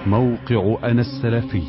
موقع أنا السلفي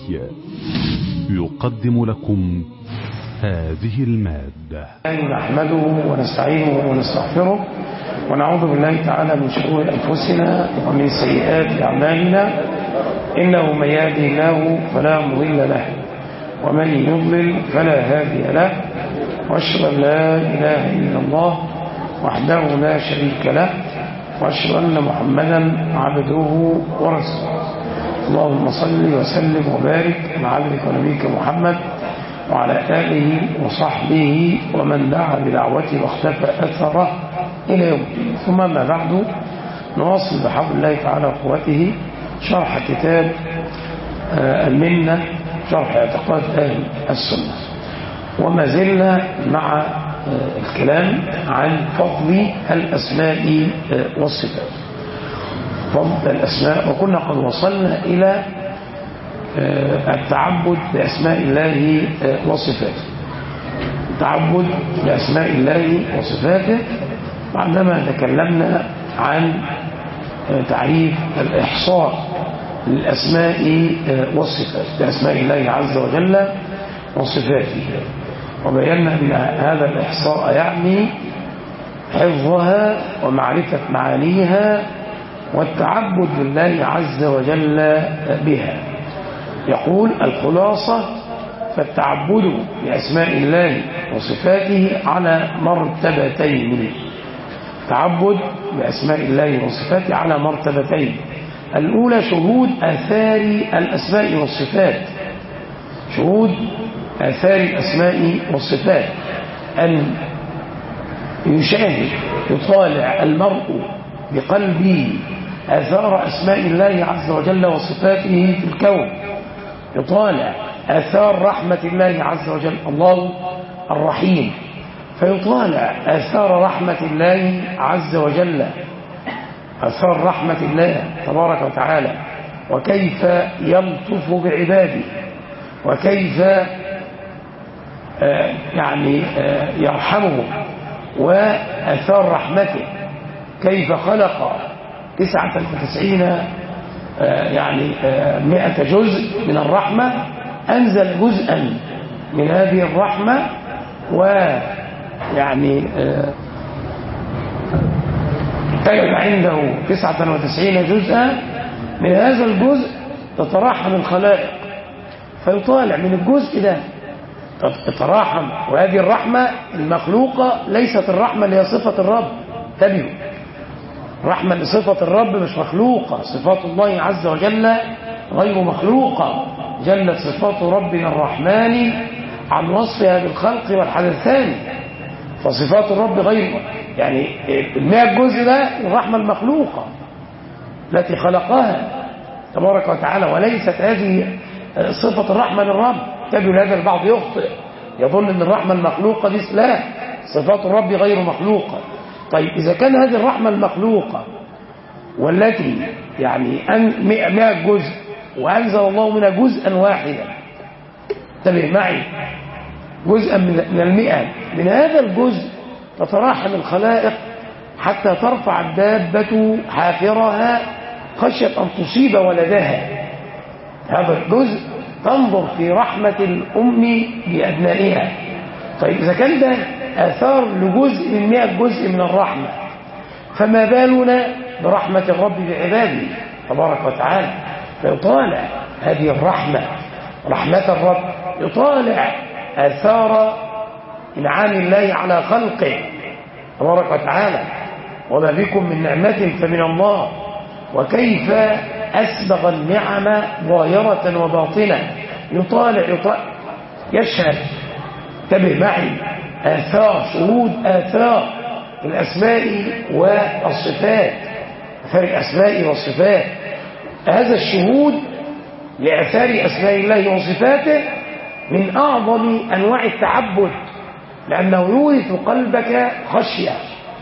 يقدم لكم هذه المادة نحمده ونستعينه ونستغفره ونعوذ بالله تعالى من شرور أنفسنا ومن سيئات أعمالنا إنه من يهده الله فلا مضل له ومن يضلل فلا هادي له وأشهد أن لا إله إلا الله وحده لا شريك له وأشهد أن محمدا عبده ورسوله اللهم صل وسلم وبارك على عبدك ونبيك محمد وعلى آله وصحبه ومن دعا بدعوته واختفى أثره إلى يوم الدين ثم ما بعد نواصل بحول الله تعالى وقوته شرح كتاب المنة شرح اعتقاد أهل السنة وما زلنا مع الكلام عن فضل الأسماء والصفات فضل الأسماء وكنا قد وصلنا إلى التعبد بأسماء الله وصفاته التعبد بأسماء الله وصفاته بعدما تكلمنا عن تعريف الإحصاء للأسماء والصفات بأسماء الله عز وجل وصفاته وبينا أن هذا الإحصاء يعني حفظها ومعرفة معانيها والتعبد لله عز وجل بها يقول الخلاصة فالتعبد بأسماء الله وصفاته على مرتبتين تعبد بأسماء الله وصفاته على مرتبتين الأولى شهود آثار الأسماء والصفات شهود آثار الأسماء والصفات أن يشاهد يطالع المرء بقلبه آثار أسماء الله عز وجل وصفاته في الكون يطالع آثار رحمة الله عز وجل الله الرحيم فيطالع آثار رحمة الله عز وجل آثار رحمة الله تبارك وتعالى وكيف يلطف بعباده وكيف آه يعني آه يرحمهم وآثار رحمته كيف خلق تسعة وتسعين آه يعني مئة جزء من الرحمة أنزل جزءا من هذه الرحمة ويعني كان عنده تسعة وتسعين جزءا من هذا الجزء تتراحم الخلائق فيطالع من الجزء ده تتراحم وهذه الرحمة المخلوقة ليست الرحمة اللي هي صفة الرب انتبهوا رحمة لصفة الرب مش مخلوقة صفات الله عز وجل غير مخلوقة جلت صفات ربنا الرحمن عن وصفها بالخلق والحدثان فصفات الرب غير يعني المئة جزء ده الرحمة المخلوقة التي خلقها تبارك وتعالى وليست هذه صفة الرحمة للرب تبين هذا البعض يخطئ يظن ان الرحمة المخلوقة دي لا صفات الرب غير مخلوقة طيب إذا كان هذه الرحمة المخلوقة والتي يعني مئة جزء وأنزل الله منها جزءا واحدا انتبه معي جزءا من المئة من هذا الجزء تتراحم الخلائق حتى ترفع الدابة حافرها خشية أن تصيب ولدها هذا الجزء تنظر في رحمة الأم بأبنائها طيب إذا كان ده آثار لجزء من مئة جزء من الرحمة فما بالنا برحمة الرب بعباده تبارك وتعالى فيطالع هذه الرحمة رحمة الرب يطالع آثار إنعام الله على خلقه تبارك وتعالى وما بكم من نعمة فمن الله وكيف أسبغ النعم ظاهرة وباطنة يطالع يطالع يشهد انتبه معي آثار شهود آثار الأسماء والصفات آثار الأسماء والصفات هذا الشهود لآثار أسماء الله وصفاته من أعظم أنواع التعبد لأنه يورث قلبك خشية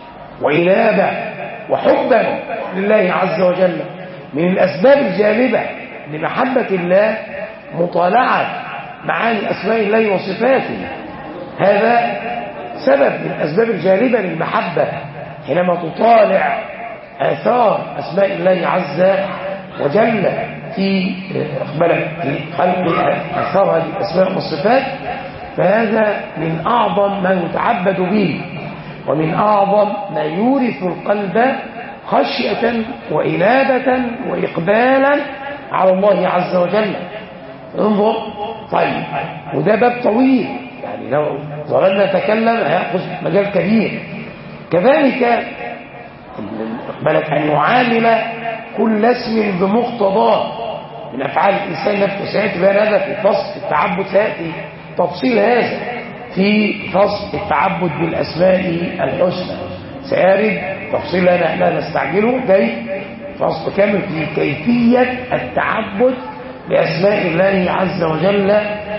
وإنابة وحبا لله عز وجل من الأسباب الجالبة لمحبة الله مطالعة معاني أسماء الله وصفاته هذا سبب من الأسباب الجالبة للمحبة حينما تطالع آثار أسماء الله عز وجل في أقبلت في خلق أثر هذه الأسماء والصفات فهذا من أعظم ما يتعبد به ومن أعظم ما يورث القلب خشية وإنابة وإقبالا على الله عز وجل انظر طيب وده باب طويل يعني لو ظللنا نتكلم هيأخذ مجال كبير كذلك بالك أن يعامل كل اسم بمقتضاه من أفعال الإنسان نفسه سيأتي بيان هذا في فصل التعبد سيأتي تفصيل هذا في فصل التعبد بالأسماء الحسنى سيرد تفصيل لا لا نستعجله جاي فصل كامل في كيفية التعبد بأسماء الله عز وجل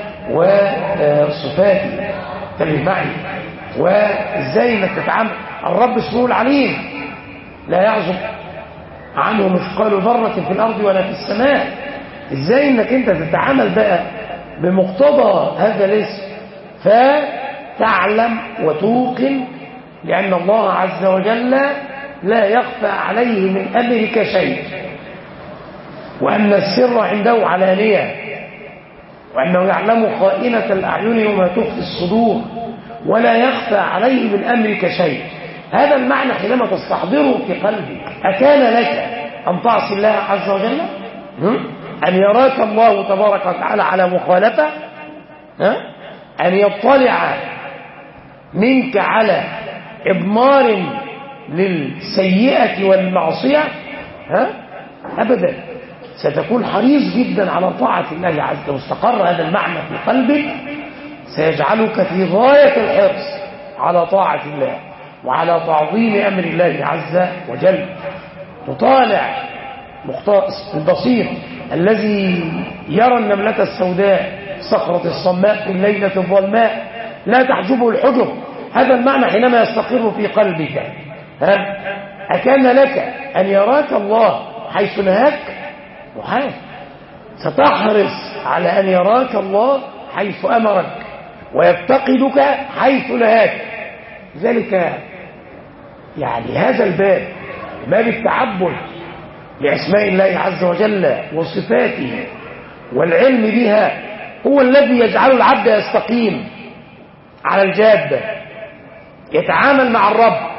وصفاته انتبه معي وازاي انك تتعامل الرب اسمه العليم لا يعزب عنه مثقال ذرة في الأرض ولا في السماء ازاي انك انت تتعامل بقى بمقتضى هذا الاسم فتعلم وتوقن لأن الله عز وجل لا يخفى عليه من أمرك شيء وأن السر عنده علانية وأنه يعلم خائنة الأعين وما تخفي الصدور ولا يخفى عليه من أمرك شيء هذا المعنى حينما تستحضره في قلبك أكان لك أن تعصي الله عز وجل أن يراك الله تبارك وتعالى على مخالفة ها؟ أن يطلع منك على إضمار للسيئة والمعصية ها؟ أبدا ستكون حريص جدا على طاعة الله عز وجل واستقر هذا المعنى في قلبك سيجعلك في غاية الحرص على طاعة الله وعلى تعظيم أمر الله عز وجل تطالع البصير الذي يرى النملة السوداء صخرة الصماء في الليلة الظلماء لا تحجبه الحجب هذا المعنى حينما يستقر في قلبك ها أكان لك أن يراك الله حيث نهاك محال ستحرص على أن يراك الله حيث أمرك ويفتقدك حيث نهاك ذلك يعني هذا الباب باب التعبد لأسماء الله عز وجل وصفاته والعلم بها هو الذي يجعل العبد يستقيم على الجادة يتعامل مع الرب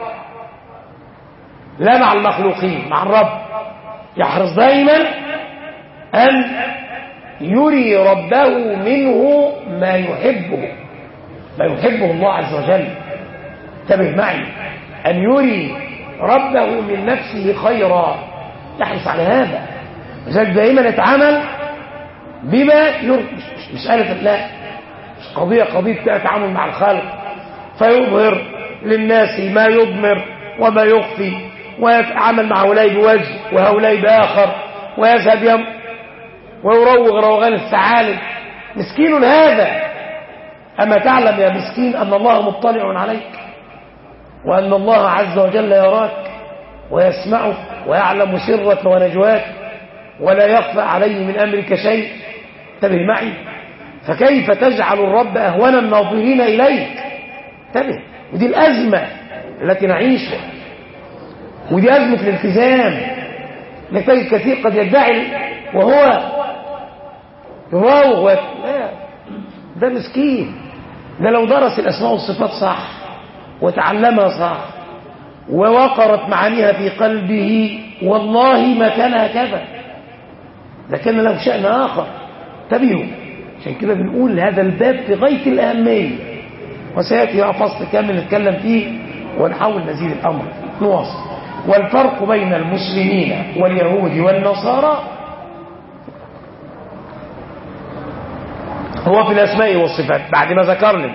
لا مع المخلوقين مع الرب يحرص دائما أن يري ربه منه ما يحبه ما يحبه الله عز وجل انتبه معي أن يري ربه من نفسه خيرا يحرص على هذا لذلك دائما يتعامل بما يرضي مش مسألة لا مش قضية قضية تعامل مع الخلق فيظهر للناس ما يضمر وما يخفي ويتعامل مع هؤلاء بوجه وهؤلاء بآخر ويذهب يم ويروغ روغان الثعالب مسكين هذا أما تعلم يا مسكين أن الله مطلع عليك وأن الله عز وجل يراك ويسمعك ويعلم سرك ونجواك ولا يخفى عليه من أمرك شيء انتبه معي فكيف تجعل الرب أهون الناظرين إليك انتبه ودي الأزمة التي نعيشها ودي أزمة الالتزام نتائج كثير قد يدعي وهو يراوغ لا ده مسكين ده لو درس الأسماء والصفات صح وتعلمها صح ووقرت معانيها في قلبه والله ما كان هكذا ده كان له شأن آخر انتبهوا عشان كده بنقول هذا الباب في غاية الأهمية وسيأتي فصل كامل نتكلم فيه ونحاول نزيد الأمر نواصل والفرق بين المسلمين واليهود والنصارى هو في الأسماء والصفات بعد ما ذكرنا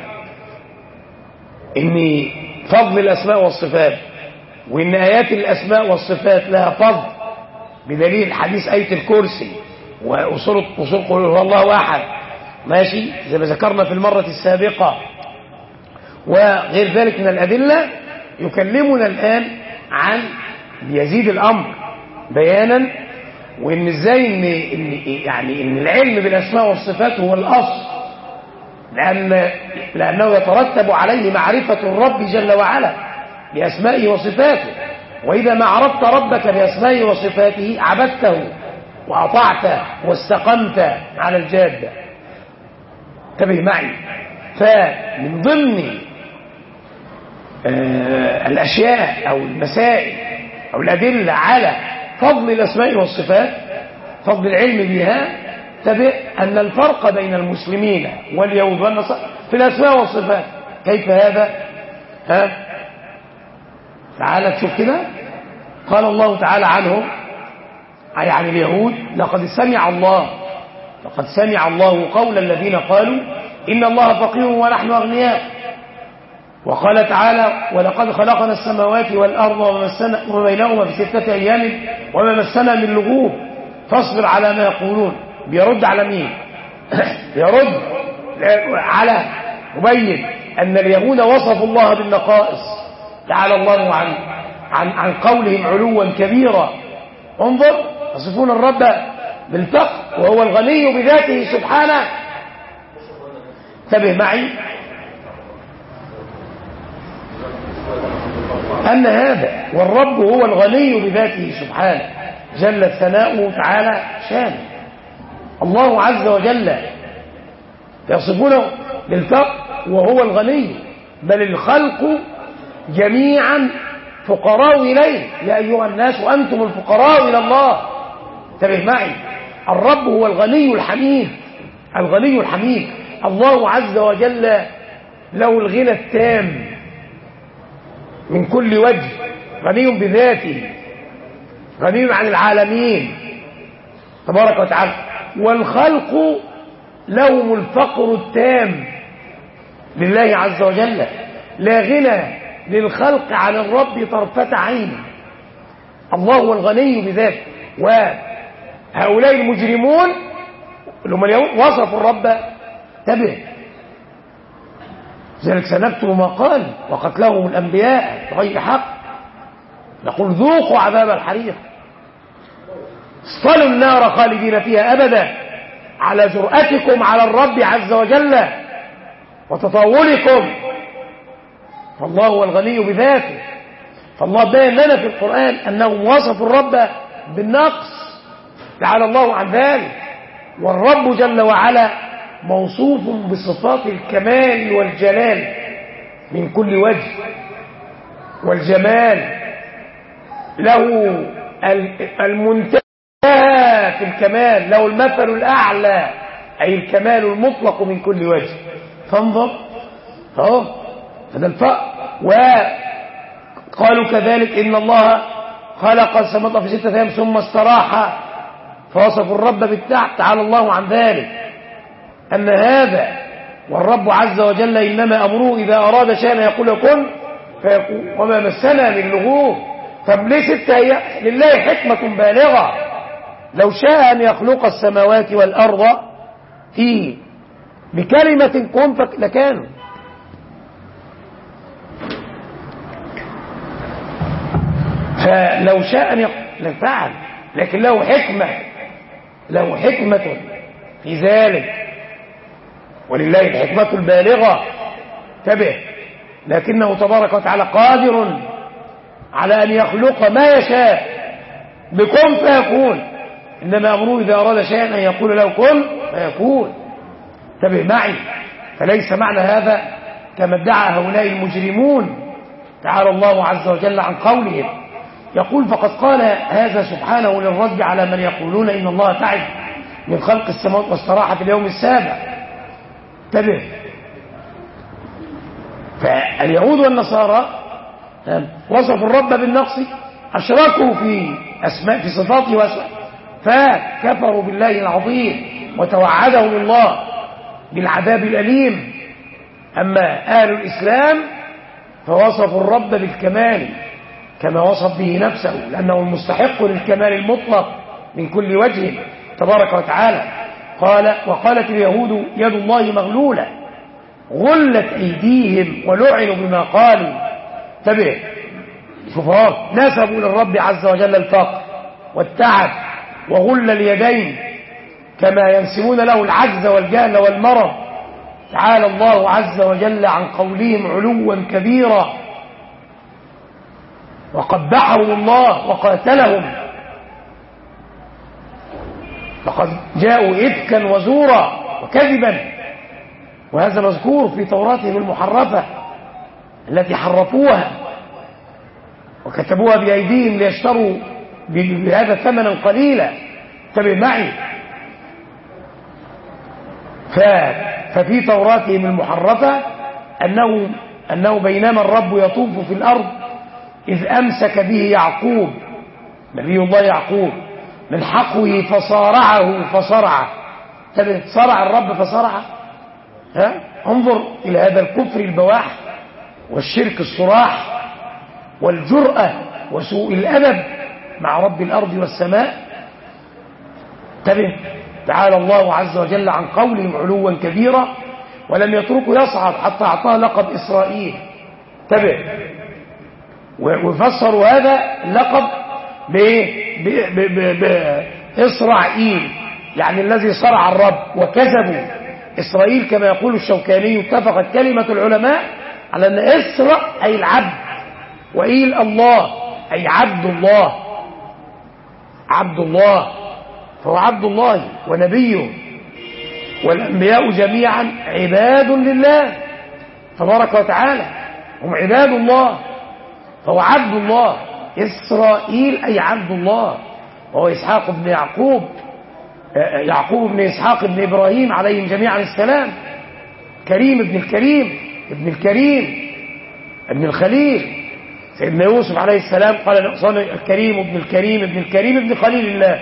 ان فضل الأسماء والصفات وإن آيات الأسماء والصفات لها فضل بدليل حديث آية الكرسي وأصول أصول قول هو الله أحد ماشي زي ما ذكرنا في المرة السابقة وغير ذلك من الأدلة يكلمنا الآن عن يزيد الأمر بيانا وإن إزاي إن, إن يعني إن العلم بالأسماء والصفات هو الأصل لأن لأنه يترتب عليه معرفة الرب جل وعلا بأسمائه وصفاته وإذا ما عرفت ربك بأسمائه وصفاته عبدته وأطعت واستقمت على الجادة انتبه معي فمن ضمن آه الأشياء أو المسائل أو الأدلة على فضل الأسماء والصفات فضل العلم بها تبع أن الفرق بين المسلمين واليهود والنصارى في الأسماء والصفات كيف هذا ها تعالى تشوف كده قال الله تعالى عنهم أي عن اليهود لقد سمع الله لقد سمع الله قول الذين قالوا إن الله فقير ونحن أغنياء وقال تعالى ولقد خلقنا السماوات والأرض ومسنا وبينهما في ستة أيام وما مسنا من لغوب فاصبر على ما يقولون بيرد على مين بيرد على مبين أن اليهود وصفوا الله بالنقائص تعالى الله عن عن عن قولهم علوا كبيرا انظر يصفون الرب بالفقر وهو الغني بذاته سبحانه انتبه معي أن هذا والرب هو الغني بذاته سبحانه جل ثناؤه تعالى شانه الله عز وجل يصفونه بالفقر وهو الغني بل الخلق جميعا فقراء إليه يا أيها الناس وأنتم الفقراء إلى الله انتبه معي الرب هو الغني الحميد الغني الحميد الله عز وجل له الغنى التام من كل وجه غني بذاته غني عن العالمين تبارك وتعالى والخلق لهم الفقر التام لله عز وجل لا غنى للخلق عن الرب طرفة عين الله هو الغني بذاته وهؤلاء المجرمون اللي هم اليهود وصفوا الرب انتبه ذلك سنكتب ما قال وقتلهم الأنبياء بغير حق نقول ذوقوا عذاب الحريق اصطلوا النار خالدين فيها أبدا على جرأتكم على الرب عز وجل وتطاولكم فالله هو الغني بذاته فالله بين لنا في القرآن أنهم وصفوا الرب بالنقص تعالى الله عن ذلك والرب جل وعلا موصوف بصفات الكمال والجلال من كل وجه والجمال له المنتهى في الكمال له المثل الأعلى أي الكمال المطلق من كل وجه فانظر اهو هذا الفقر وقالوا كذلك إن الله خلق السماوات في ستة أيام ثم استراح فوصفوا الرب بالتحت تعالى الله عن ذلك أن هذا والرب عز وجل إنما أمره إذا أراد شيئا يقول كن فيقول وما مسنا من لغوب طب ليه ستة أيام لله حكمة بالغة لو شاء أن يخلق السماوات والأرض في بكلمة كن لكانوا فلو شاء أن لفعل لكن له حكمة له حكمة في ذلك ولله الحكمة البالغة انتبه لكنه تبارك وتعالى قادر على أن يخلق ما يشاء بكن فيكون إنما أمره إذا أراد شيئا أن يقول له كن فيكون انتبه معي فليس معنى هذا كما ادعى هؤلاء المجرمون تعالى الله عز وجل عن قولهم يقول فقد قال هذا سبحانه للرد على من يقولون إن الله تعب من خلق السماوات واستراحة في اليوم السابع انتبه فاليهود والنصارى وصفوا الرب بالنقص أشركوا في أسماء في صفاته وأسماء فكفروا بالله العظيم وتوعدهم الله بالعذاب الأليم أما أهل الإسلام فوصفوا الرب بالكمال كما وصف به نفسه لأنه المستحق للكمال المطلق من كل وجه تبارك وتعالى قال وقالت اليهود يد الله مغلولة غلت أيديهم ولعنوا بما قالوا تبع شوفوا نسبوا للرب عز وجل الفقر والتعب وغل اليدين كما ينسبون له العجز والجهل والمرض تعالى الله عز وجل عن قولهم علوا كبيرا وقبحهم الله وقاتلهم لقد جاءوا إفكا وزورا وكذبا وهذا مذكور في توراتهم المحرفة التي حرفوها وكتبوها بأيديهم ليشتروا بهذا ثمنا قليلا انتبه معي ففي توراتهم المحرفة أنه, أنه بينما الرب يطوف في الأرض إذ أمسك به يعقوب نبي الله يعقوب من حقه فصارعه فصرعه انتبه صرع الرب فصرعه ها انظر إلى هذا الكفر البواح والشرك الصراح والجرأة وسوء الأدب مع رب الأرض والسماء انتبه تعالى الله عز وجل عن قولهم علوا كبيرا ولم يتركه يصعد حتى أعطاه لقب إسرائيل انتبه وفسروا هذا اللقب بإسرائيل يعني الذي صرع الرب وكذبوا إسرائيل كما يقول الشوكاني اتفقت كلمة العلماء على أن إسرى أي العبد وإيل الله أي عبد الله عبد الله فهو عبد الله ونبيه والأنبياء جميعا عباد لله تبارك وتعالى هم عباد الله فهو عبد الله إسرائيل أي عبد الله وهو إسحاق بن يعقوب يعقوب بن إسحاق بن إبراهيم عليهم جميعا السلام كريم ابن الكريم ابن الكريم ابن الخليل سيدنا يوسف عليه السلام قال نقصان الكريم ابن الكريم ابن الكريم ابن خليل الله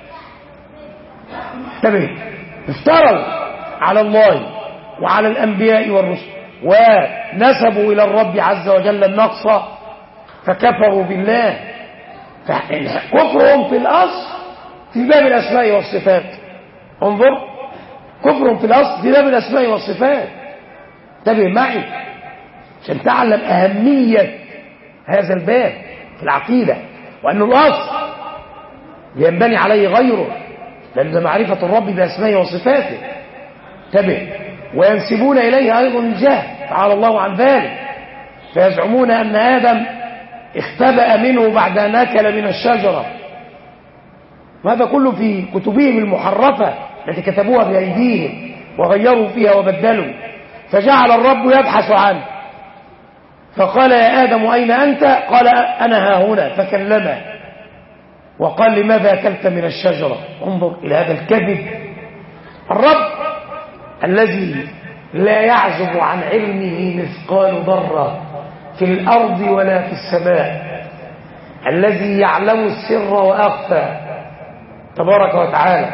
انتبه افتروا على الله وعلى الأنبياء والرسل ونسبوا إلى الرب عز وجل النقص فكفروا بالله كفرهم في الأصل في باب الأسماء والصفات انظر كفرهم في الأصل في باب الأسماء والصفات انتبه معي عشان تعلم أهمية هذا الباب في العقيدة وأن الأصل ينبني عليه غيره لأن معرفة الرب بأسمائه وصفاته انتبه وينسبون إليه أيضا الجهل تعالى الله عن ذلك فيزعمون أن آدم اختبأ منه بعد أن أكل من الشجرة وهذا كله في كتبهم المحرفة التي كتبوها بأيديهم وغيروا فيها وبدلوا فجعل الرب يبحث عنه فقال يا آدم أين أنت قال أنا ها هنا فكلمه وقال لماذا أكلت من الشجرة انظر إلى هذا الكذب الرب الذي لا يعزب عن علمه مثقال ذرة في الأرض ولا في السماء الذي يعلم السر وأخفى تبارك وتعالى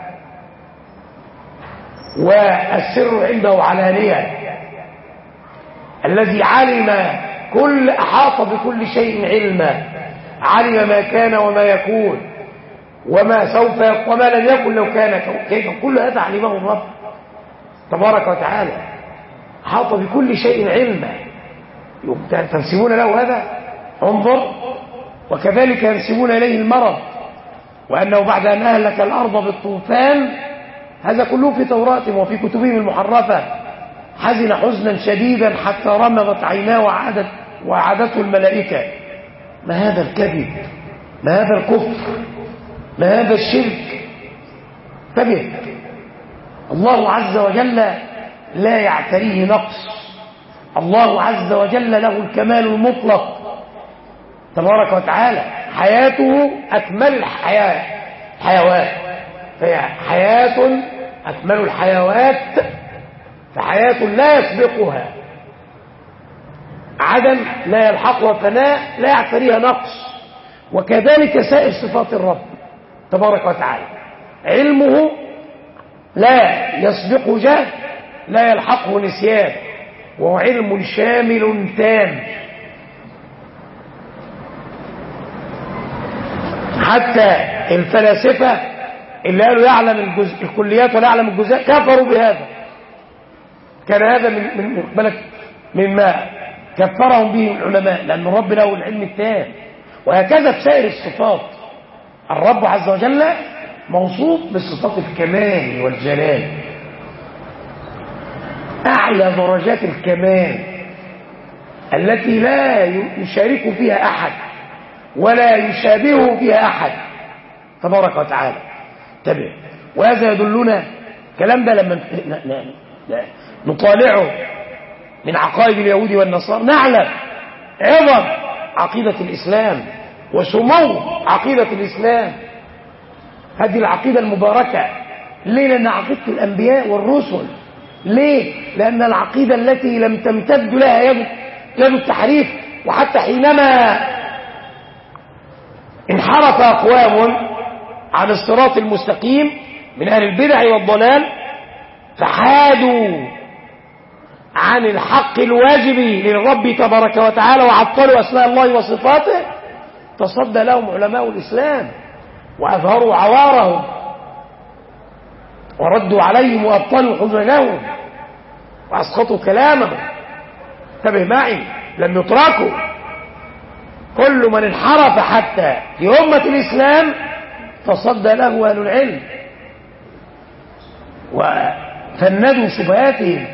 والسر عنده علانية الذي علم كل أحاط بكل شيء علما علم ما كان وما يكون وما سوف يكون وما لم يكن لو كان كيف كل هذا علمه الرب تبارك وتعالى أحاط بكل شيء علما تنسبون له هذا انظر وكذلك ينسبون إليه المرض وأنه بعد أن أهلك الأرض بالطوفان هذا كله في توراتهم وفي كتبهم المحرفة حزن حزنا شديدا حتى رمضت عيناه وعادت وعادته الملائكة ما هذا الكذب ما هذا الكفر ما هذا الشرك انتبه الله عز وجل لا يعتريه نقص الله عز وجل له الكمال المطلق تبارك وتعالى حياته أكمل الحياة حيوات فهي حياة أكمل الحيوات فحياة لا يسبقها عدم لا يلحقها فناء لا يعتريها نقص وكذلك سائر صفات الرب تبارك وتعالى علمه لا يسبقه جهل لا يلحقه نسيان وهو علم شامل تام حتى الفلاسفة اللي قالوا يعلم الجزء الكليات ولا يعلم الجزاء كفروا بهذا كان هذا من من بالك مما كفرهم به العلماء لأن الرب له العلم التام وهكذا في سائر الصفات الرب عز وجل موصوف بصفات الكمال والجلال أعلى درجات الكمال التي لا يشارك فيها أحد ولا يشابهه فيها أحد تبارك وتعالى انتبه وهذا يدلنا الكلام ده لما ن- ن- ن- نطالعه من عقائد اليهود والنصارى نعلم عظم عقيدة الإسلام وسمو عقيدة الإسلام هذه العقيدة المباركة ليه لأن عقيدة الأنبياء والرسل ليه لأن العقيدة التي لم تمتد لها يد يد التحريف وحتى حينما انحرف أقوام عن الصراط المستقيم من أهل البدع والضلال فحادوا عن الحق الواجب للرب تبارك وتعالى وعطلوا أسماء الله وصفاته تصدى لهم علماء الإسلام وأظهروا عوارهم وردوا عليهم وأبطلوا حججهم وأسقطوا كلامهم انتبه معي لم يتركوا كل من انحرف حتى في أمة الإسلام تصدى له أهل العلم وفندوا شبهاتهم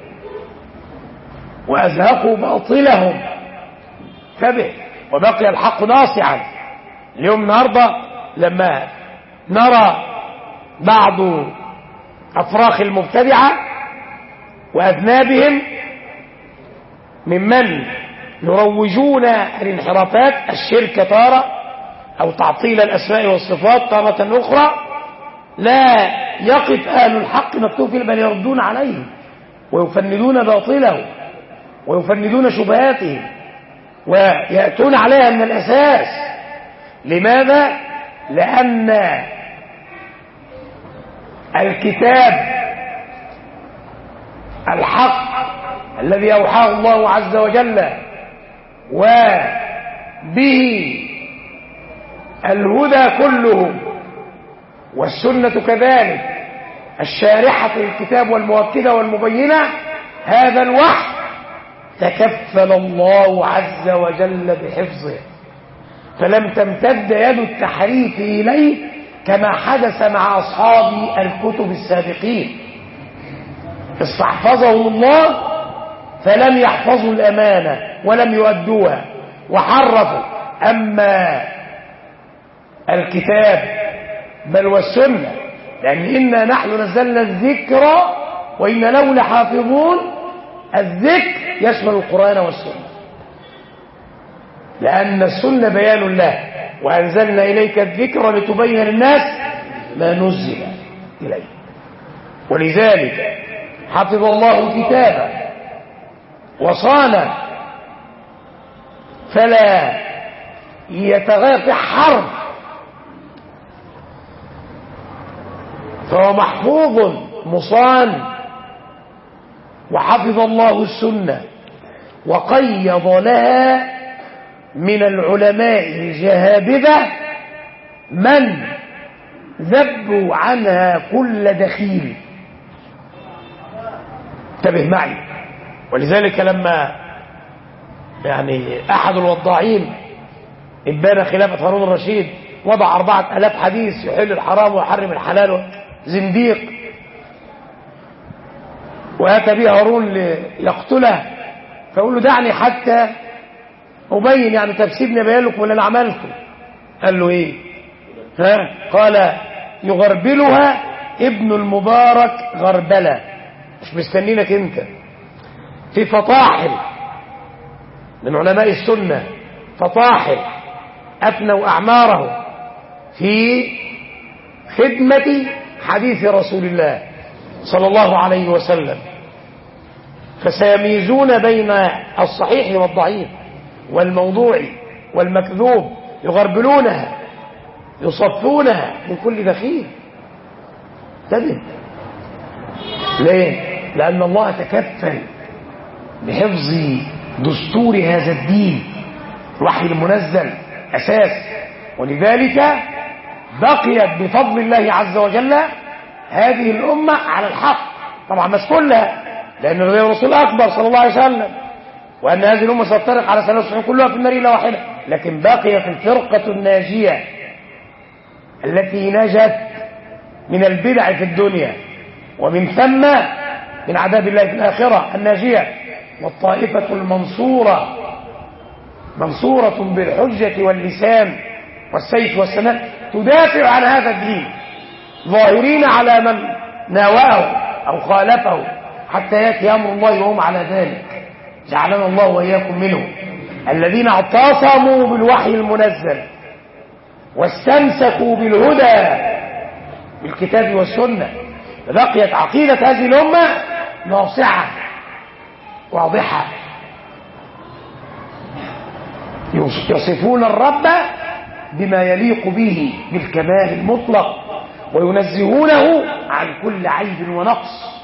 وأزهقوا باطلهم انتبه وبقي الحق ناصعا اليوم النهارده لما نرى بعض أفراخ المبتدعة وأذنابهم ممن يروجون الانحرافات الشرك تارة أو تعطيل الأسماء والصفات تارة أخرى لا يقف أهل الحق مكتوب فيه بل يردون عليه ويفندون باطله ويفندون شبهاتهم ويأتون عليها من الأساس لماذا؟ لأن الكتاب الحق الذي أوحاه الله عز وجل وبه الهدى كله والسنة كذلك الشارحة للكتاب والمؤكدة والمبينة هذا الوحي تكفل الله عز وجل بحفظه فلم تمتد يد التحريف إليه كما حدث مع أصحاب الكتب السابقين استحفظهم الله فلم يحفظوا الأمانة ولم يؤدوها وحرفوا أما الكتاب بل والسنة لأن إنا نحن نزلنا الذكر وإن له لحافظون الذكر يشمل القرآن والسنة لأن السنة بيان له وأنزلنا إليك الذكر لتبين للناس ما نزل إليه ولذلك حفظ الله كتابه وصان فلا يتغير في حرف فهو محفوظ مصان وحفظ الله السنة وقيض لها من العلماء الجهابذة من ذبوا عنها كل دخيل انتبه معي ولذلك لما يعني أحد الوضاعين إبان خلافة هارون الرشيد وضع أربعة ألاف حديث يحل الحرام ويحرم الحلال زنديق وأتى به هارون ليقتله فيقول له دعني حتى أبين يعني تفسيرني بيان لكم اللي أنا عملته قال له إيه ها قال يغربلها ابن المبارك غربلة مش مستنينك انت في فطاحل من علماء السنة فطاحل أفنوا أعمارهم في خدمة حديث رسول الله صلى الله عليه وسلم فسيميزون بين الصحيح والضعيف والموضوع والمكذوب يغربلونها يصفونها من كل دخيل تدب ليه لأن الله تكفل بحفظ دستور هذا الدين الوحي المنزل أساس ولذلك بقيت بفضل الله عز وجل هذه الأمة على الحق طبعا مش كلها لأن الرسول أكبر صلى الله عليه وسلم وأن هذه الأمة ستفترق على 93 كلها في النار إلا واحدة لكن بقيت الفرقة الناجية التي نجت من البدع في الدنيا ومن ثم من عذاب الله في الآخرة الناجية والطائفة المنصورة منصورة بالحجة واللسان والسيف والسنة تدافع عن هذا الدين ظاهرين على من ناوأه أو خالفه حتى يأتي أمر الله وهم على ذلك جعلنا الله وإياكم منهم الذين اعتصموا بالوحي المنزل واستمسكوا بالهدى بالكتاب والسنة فبقيت عقيدة هذه الأمة ناصعة واضحة يصفون الرب بما يليق به بالكمال المطلق وينزهونه عن كل عيب ونقص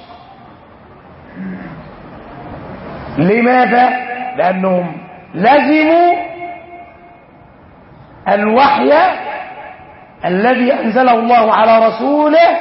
لماذا؟ لأنهم لزموا الوحي الذي أنزله الله على رسوله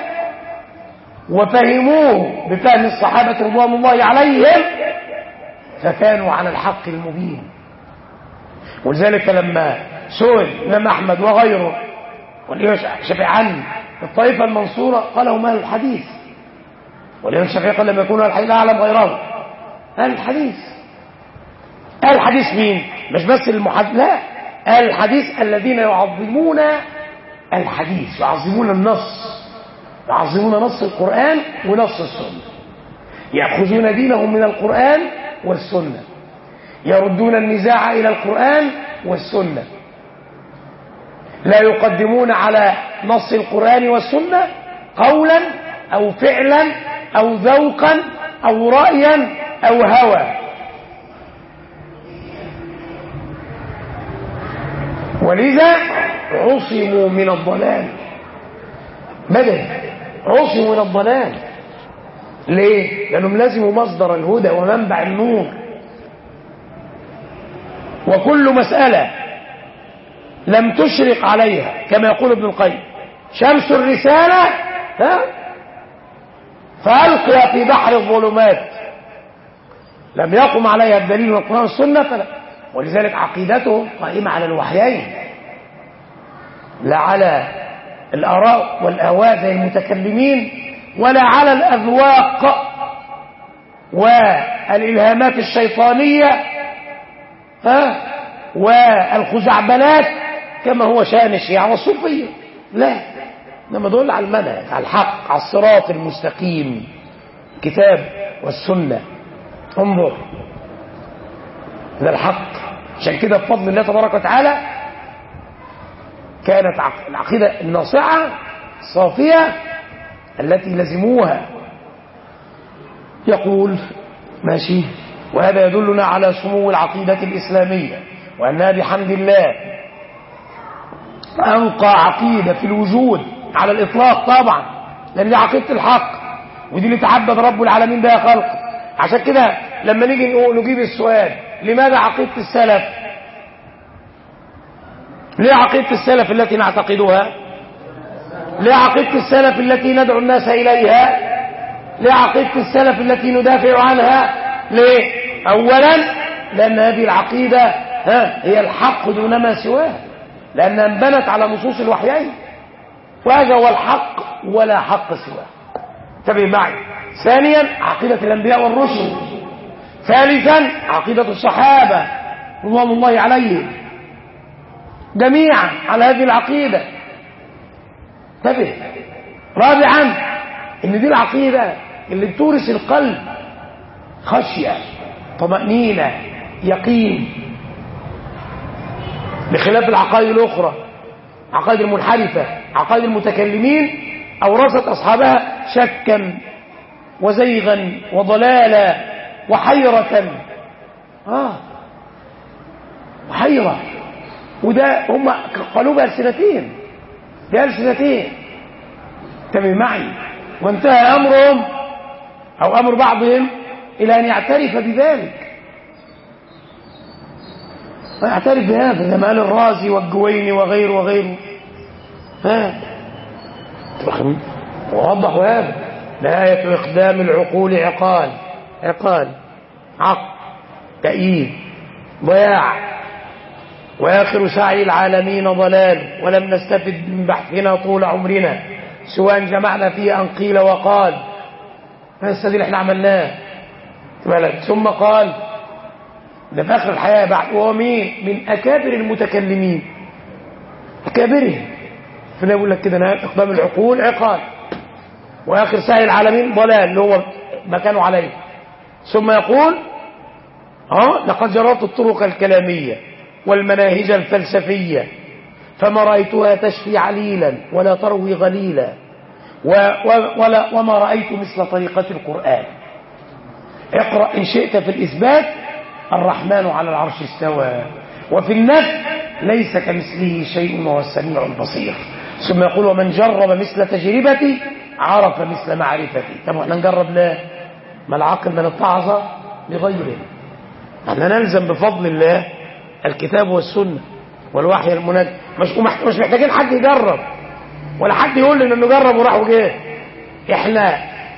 وفهموه بفهم الصحابة رضوان الله عليهم فكانوا على الحق المبين ولذلك لما سئل الإمام أحمد وغيره والإمام الشافعي عن الطائفة المنصورة قالوا ما الحديث والإمام الشافعي قال لما يكون الحديث لا أعلم غيره قال الحديث قال الحديث مين مش بس المحدث لا قال الحديث الذين يعظمون الحديث يعظمون النص يعظمون نص القرآن ونص السنة يأخذون دينهم من القرآن والسنة يردون النزاع إلى القرآن والسنة لا يقدمون على نص القرآن والسنة قولا أو فعلا أو ذوقا أو رأيا أو هوى ولذا عصموا من الضلال مدى عصموا من الضلال ليه؟ لأنهم لازموا مصدر الهدى ومنبع النور وكل مسألة لم تشرق عليها كما يقول ابن القيم شمس الرسالة ها فألقي في بحر الظلمات لم يقم عليها الدليل من القرآن والسنة فلا ولذلك عقيدته قائمة على الوحيين لا على الآراء والأهواء زي المتكلمين ولا على الأذواق والإلهامات الشيطانية ها والخزعبلات كما هو شأن الشيعة والصوفية لا انما دول على المنهج على الحق على الصراط المستقيم كتاب والسنة انظر ده الحق عشان كده بفضل الله تبارك وتعالى كانت العقيدة الناصعة الصافية التي لزموها يقول ماشي وهذا يدلنا على سمو العقيدة الإسلامية وأنها بحمد الله أنقى عقيدة في الوجود على الإطلاق طبعا لأن دي عقيدة الحق ودي اللي تعبد رب العالمين بها خلقه عشان كده لما نيجي نجيب السؤال لماذا عقيدة السلف ليه عقيدة السلف التي نعتقدها ليه عقيدة السلف التي ندعو الناس إليها ليه عقيدة السلف التي ندافع عنها ليه أولا لأن هذه العقيدة ها هي الحق دون ما سواه لأنها انبنت على نصوص الوحيين وهذا هو الحق ولا حق سواه انتبه معي ثانيا عقيدة الأنبياء والرسل ثالثا عقيدة الصحابة رضوان الله عليهم جميعا على هذه العقيدة انتبه رابعا ان دي العقيدة اللي بتورث القلب خشية طمأنينة يقين بخلاف العقائد الأخرى عقائد المنحرفة عقائد المتكلمين أورثت أصحابها شكا وزيغا وضلالا وحيرة آه وحيرة وده هم قالوا بألسنتين بألسنتين انتبه معي وانتهى أمرهم أو أمر بعضهم إلى أن يعترف بذلك ويعترف بهذا زي ما قال الرازي والجويني وغيره وغيره ها ووضحوا هذا نهاية إقدام العقول عقال عقال عق تأييد ضياع وآخر سعي العالمين ضلال ولم نستفد من بحثنا طول عمرنا سواء جمعنا فيه أن قيل وقال بس دي اللي احنا عملناه ثم قال ده في آخر الحياة بعد وهو مين من أكابر المتكلمين أكابرهم فده يقول لك كده نهاية إقدام العقول عقال وآخر سعي العالمين ضلال اللي هو ما كانوا عليه ثم يقول ها لقد جربت الطرق الكلامية والمناهج الفلسفية فما رأيتها تشفي عليلا ولا تروي غليلا و و ولا وما رأيت مثل طريقة القرآن اقرأ إن شئت في الإثبات الرحمن على العرش استوى وفي النفي ليس كمثله شيء وهو السميع البصير ثم يقول ومن جرب مثل تجربتي عرف مثل معرفتي طب احنا نجرب لا ما العقل من اتعظ لغيره احنا نلزم بفضل الله الكتاب والسنة والوحي المنجم مش مش محتاجين حد يجرب ولا حد يقول لنا نجرب وراح وجه احنا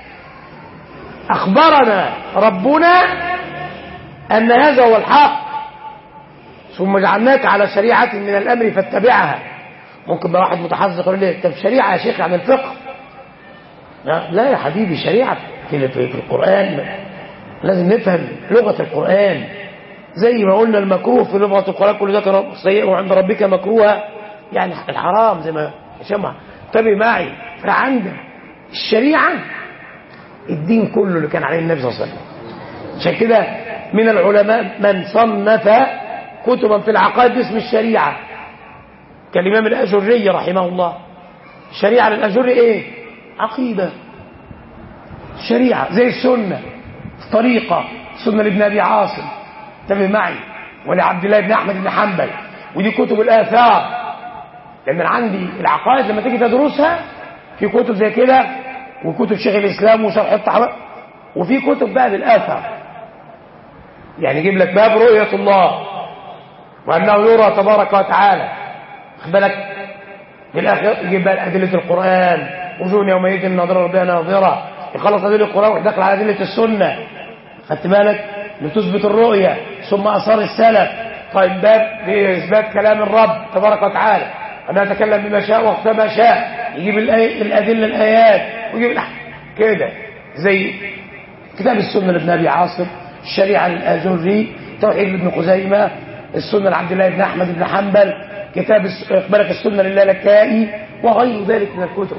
اخبرنا ربنا ان هذا هو الحق ثم جعلناك على شريعة من الامر فاتبعها ممكن بقى واحد متحذق يقول لي طب شريعة يا شيخ عن الفقه لا, لا يا حبيبي شريعة في, في, في القرآن لازم نفهم لغة القرآن زي ما قلنا المكروه في لغة القرآن كل ده كان سيء وعند ربك مكروه يعني الحرام زي ما شمع انتبه معي فعندنا الشريعة الدين كله اللي كان عليه النبي صلى الله عليه وسلم عشان كده من العلماء من صنف كتبا في العقائد باسم الشريعة كالإمام الأجري رحمه الله الشريعة للأجري إيه عقيدة شريعة زي السنة طريقة سنة لابن أبي عاصم انتبه معي ولعبد الله بن أحمد بن حنبل ودي كتب الآثار لأن عندي العقائد لما تيجي تدرسها في كتب زي كده وكتب شيخ الإسلام وشرح الطحاوي وفي كتب بقى بالآثار يعني يجيب لك باب رؤية الله وأنه يرى تبارك وتعالى خد بالك بالآخر يجيب بقى أدلة القرآن وجوه يومئذ ناظرة ربها ناظرة يخلص أدلة القرآن ويدخل على أدلة السنة خدت بالك لتثبت الرؤية ثم أثار السلف طيب باب لإثبات كلام الرب تبارك وتعالى أنا أتكلم بما شاء وقت ما شاء يجيب الأدلة الآيات ويجيب كده زي كتاب السنة لابن أبي عاصم الشريعة للآجري توحيد لابن خزيمة السنة لعبد الله بن أحمد بن حنبل كتاب إقبالك السنة للالكائي وغير ذلك من الكتب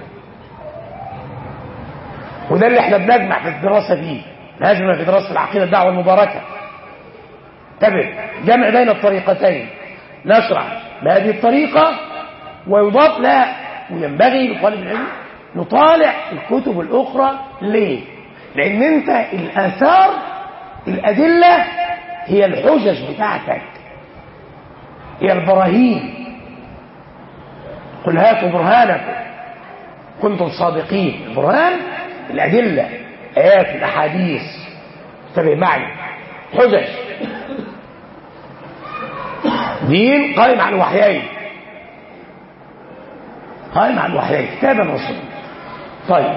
وده اللي احنا بنجمع في الدراسة فيه لازم في دراسة العقيدة الدعوة المباركة تبع جمع بين الطريقتين نشرح بهذه الطريقة ويضاف لها وينبغي لطالب العلم نطالع الكتب الأخرى ليه؟ لأن أنت الآثار الأدلة هي الحجج بتاعتك هي البراهين قل هاتوا برهانكم كنتم صادقين البرهان الأدلة آيات الأحاديث انتبه معي حجج دين قائم على الوحيين قائم على الوحيين كتابا وسنة طيب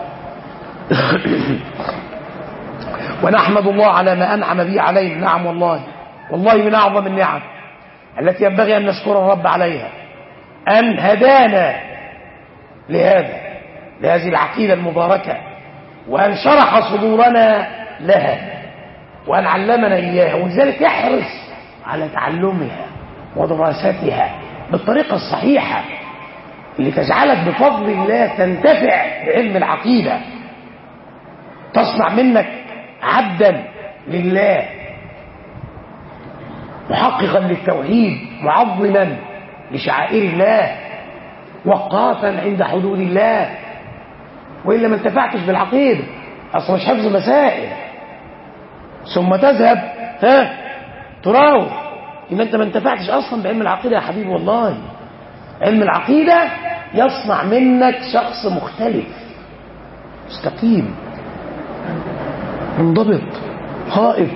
ونحمد الله على ما أنعم به عليه نعم والله والله من أعظم النعم التي ينبغي أن نشكر الرب عليها أن هدانا لهذا لهذه العقيدة المباركة وأن شرح صدورنا لها وأن علمنا إياها ولذلك احرص على تعلمها ودراستها بالطريقة الصحيحة اللي تجعلك بفضل الله تنتفع بعلم العقيدة تصنع منك عبدا لله محققا للتوحيد معظما لشعائر الله وقافا عند حدود الله وإلا ما انتفعتش بالعقيدة أصلا مش حفظ مسائل ثم تذهب ها تراوح إن أنت ما انتفعتش أصلا بعلم العقيدة يا حبيبي والله علم العقيدة يصنع منك شخص مختلف مستقيم منضبط خائف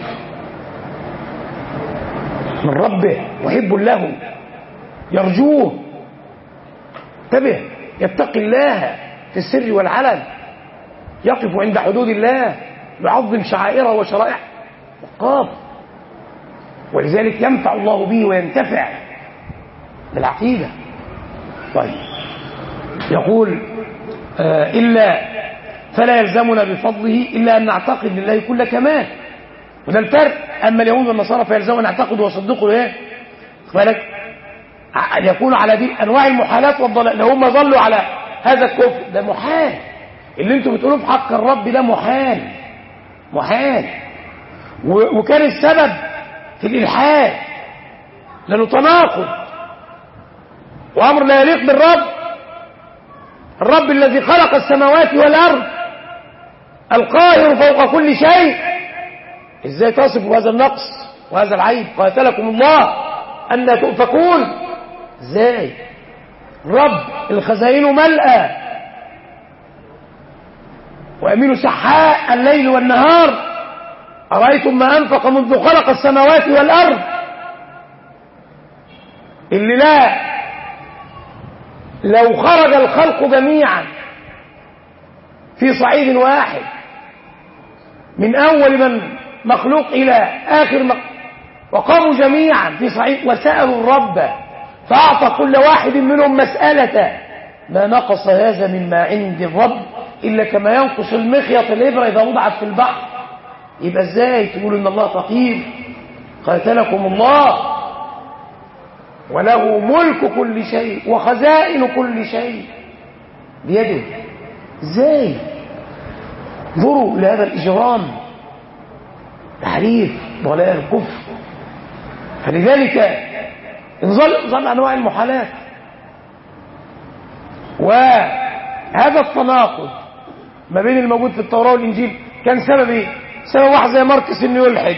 من ربه محب له يرجوه انتبه يتقي الله في السر والعلن يقف عند حدود الله يعظم شعائره وشرائعه وقاف ولذلك ينفع الله به وينتفع بالعقيدة طيب يقول آه إلا فلا يلزمنا بفضله إلا أن نعتقد لله كل كمال وده الفرق أما اليهود والنصارى فيلزمنا نعتقد وصدقوا إيه بالك أن يكونوا على دين أنواع المحالات والضلال لو هم ظلوا على هذا الكفر ده محال اللي انتم بتقولوه في حق الرب ده محال محال و- وكان السبب في الإلحاد لأنه تناقض وأمر لا يليق بالرب الرب الذي خلق السماوات والأرض القاهر فوق كل شيء ازاي تصف هذا النقص وهذا العيب قاتلكم الله أن تؤفكون ازاي رب الخزائن ملأى ويمين سحاء الليل والنهار أرأيتم ما أنفق منذ خلق السماوات والأرض اللي لا لو خرج الخلق جميعا في صعيد واحد من أول من مخلوق إلى آخر مخلوق وقاموا جميعا في صعيد وسألوا الرب فأعطى كل واحد منهم مسألة ما نقص هذا مما عند الرب إلا كما ينقص المخيط الإبرة إذا وضعت في البحر يبقى ازاي تقول ان الله فقير قاتلكم الله وله ملك كل شيء وخزائن كل شيء بيده ازاي انظروا لهذا الاجرام تحريف ضلال كفر فلذلك انظل ظل انواع المحالات وهذا التناقض ما بين الموجود في التوراه والانجيل كان سبب ايه سبب واحد زي ماركس انه يلحد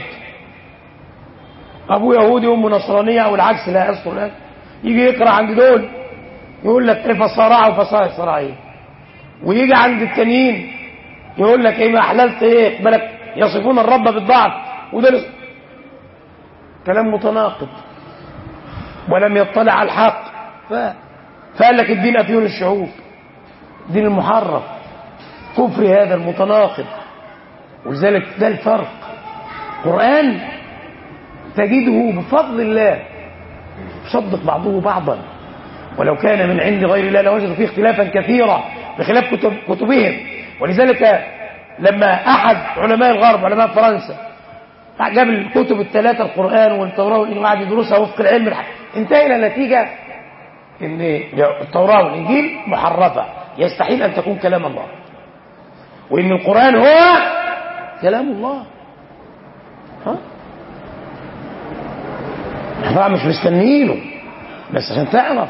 ابوه يهودي وامه نصرانيه او العكس لا يذكر الان يجي يقرا عند دول يقول لك ايه فصارع وفصائل صراعيه ويجي عند التانيين يقول لك ايه ما احللت ايه بالك يصفون الرب بالضعف وده لس- كلام متناقض ولم يطلع على الحق ف... فقال لك الدين افيون الشعوب دين المحرف كفر هذا المتناقض ولذلك ده الفرق قرآن تجده بفضل الله يصدق بعضه بعضا ولو كان من عند غير الله لوجدوا فيه اختلافا كثيرا بخلاف كتب كتبهم ولذلك لما احد علماء الغرب علماء فرنسا جاب الكتب الثلاثه القران والتوراه والانجيل وقعد يدرسها وفق العلم الح... انتهى الى نتيجه ان التوراه والانجيل محرفه يستحيل ان تكون كلام الله وان القران هو كلام الله ها احنا طبعا مش مستنيينه بس عشان تعرف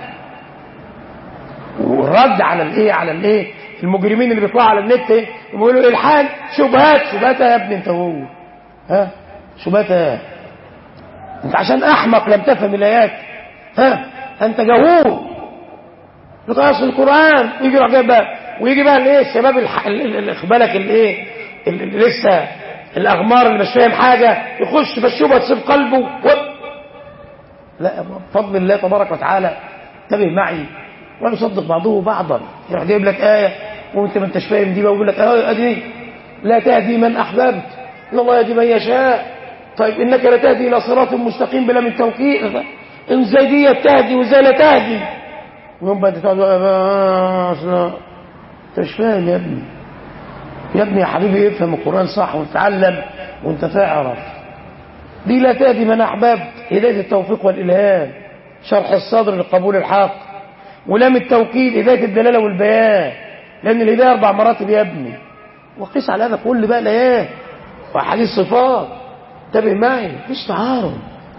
والرد على الايه على الايه المجرمين اللي بيطلعوا على النت ايه بيقولوا الحال شبهات شبهات يا ابني انت هو ها شبهات إيه؟ انت عشان احمق لم تفهم الايات ها انت جهول بتقص القران يجي يروح جايب بقى ويجي بقى الايه الشباب الح... ال- ال- ال- بالك الايه ال- ال- لسه الاغمار اللي مش فاهم حاجه يخش في الشبهه تصيب قلبه و... لا بفضل الله تبارك وتعالى انتبه معي ولا يصدق بعضه بعضا يروح جايب لك ايه وانت ما انتش فاهم دي بقى ويقول لك اه ادي لا تهدي من احببت ان الله يهدي من يشاء طيب انك لا تهدي الى صراط مستقيم بلا من توكيد ان ازاي دي تهدي وازاي لا تهدي ويوم بقى انت تقعد بقى بقى- لا. انت مش فاهم يا ابني يا ابني يا حبيبي افهم القران صح وتتعلم وانت تعرف دي لا تهدي من احببت هدايه التوفيق والالهام شرح الصدر لقبول الحق ولام التوكيد هدايه الدلاله والبيان لان الهدايه اربع مراتب يا ابني وقيس على هذا كل بقى الايات واحاديث صفات انتبه معي مفيش تعارض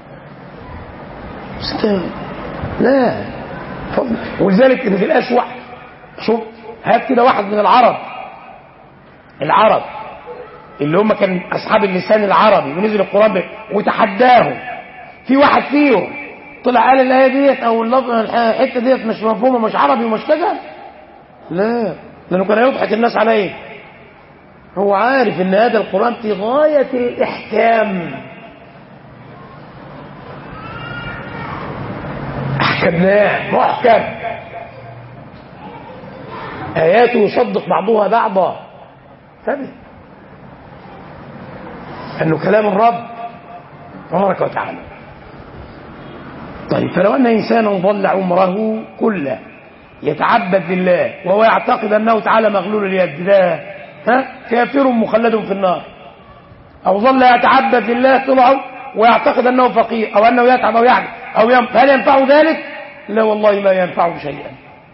بس انت لا فضل. ولذلك ان في الاشوع شوف هات كده واحد من العرب العرب اللي هم كان اصحاب اللسان العربي ونزل القران به وتحداهم في واحد فيهم طلع قال الايه ديت او اللفظ الحته ديت مش مفهومه مش عربي ومش كده لا لانه كان يضحك الناس على ايه هو عارف ان هذا القران في غايه الاحكام احكمناه محكم اياته يصدق بعضها بعضا انتبه انه كلام الرب تبارك وتعالى طيب فلو ان انسانا ظل عمره كله يتعبد لله وهو يعتقد انه تعالى مغلول اليد ده ها كافر مخلد في النار او ظل يتعبد لله طلعه ويعتقد انه فقير او انه يتعب او يعمل او يم... هل ينفعه ذلك؟ لا والله ما ينفعه شيئا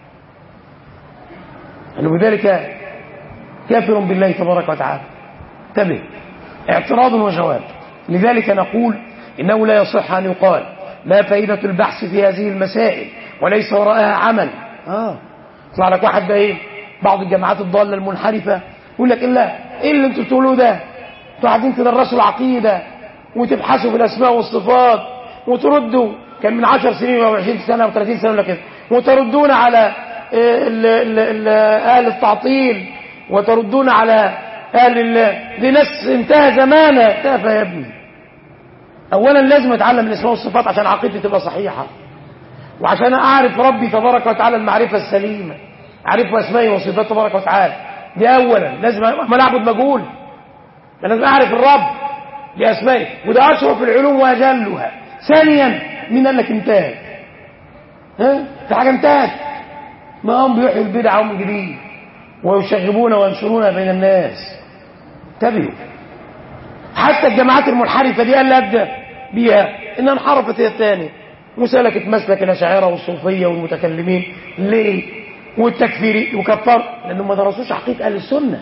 أنه بذلك كافر بالله تبارك وتعالى انتبه اعتراض وجواب لذلك نقول إنه لا يصح أن يقال ما فائدة البحث في هذه المسائل وليس وراءها عمل آه. يطلع لك واحد ده ايه بعض الجامعات الضالة المنحرفة يقول لك إلا ايه اللي انتوا بتقولوه ده انتوا قاعدين تدرسوا العقيدة وتبحثوا في الأسماء والصفات وتردوا كان من 10 سنين أو 20 سنة أو 30 سنة ولا كده وتردون على ال ال ال أهل التعطيل وتردون على أهل ال دي ناس انتهى زمانها تافه يا ابني أولا لازم أتعلم الأسماء والصفات عشان عقيدتي تبقى صحيحة وعشان أعرف ربي تبارك وتعالى المعرفة السليمة أعرف أسمائي وصفات تبارك وتعالى دي أولا لازم ما نعبد مجهول لازم أعرف الرب بأسمائه وده أشرف العلوم وأجلها ثانيا مين قال لك انتهت ها في حاجة انتهت ما هم بيحيوا البدعة هم جديد ويشغبون وينشرونها بين الناس انتبهوا حتى الجماعات المنحرفة دي قال لا أبدأ بيها إنها انحرفت هي الثانية وسلكت مسلك الأشاعرة والصوفية والمتكلمين ليه والتكفير وكفر لأنهم ما درسوش حقيقة أهل السنة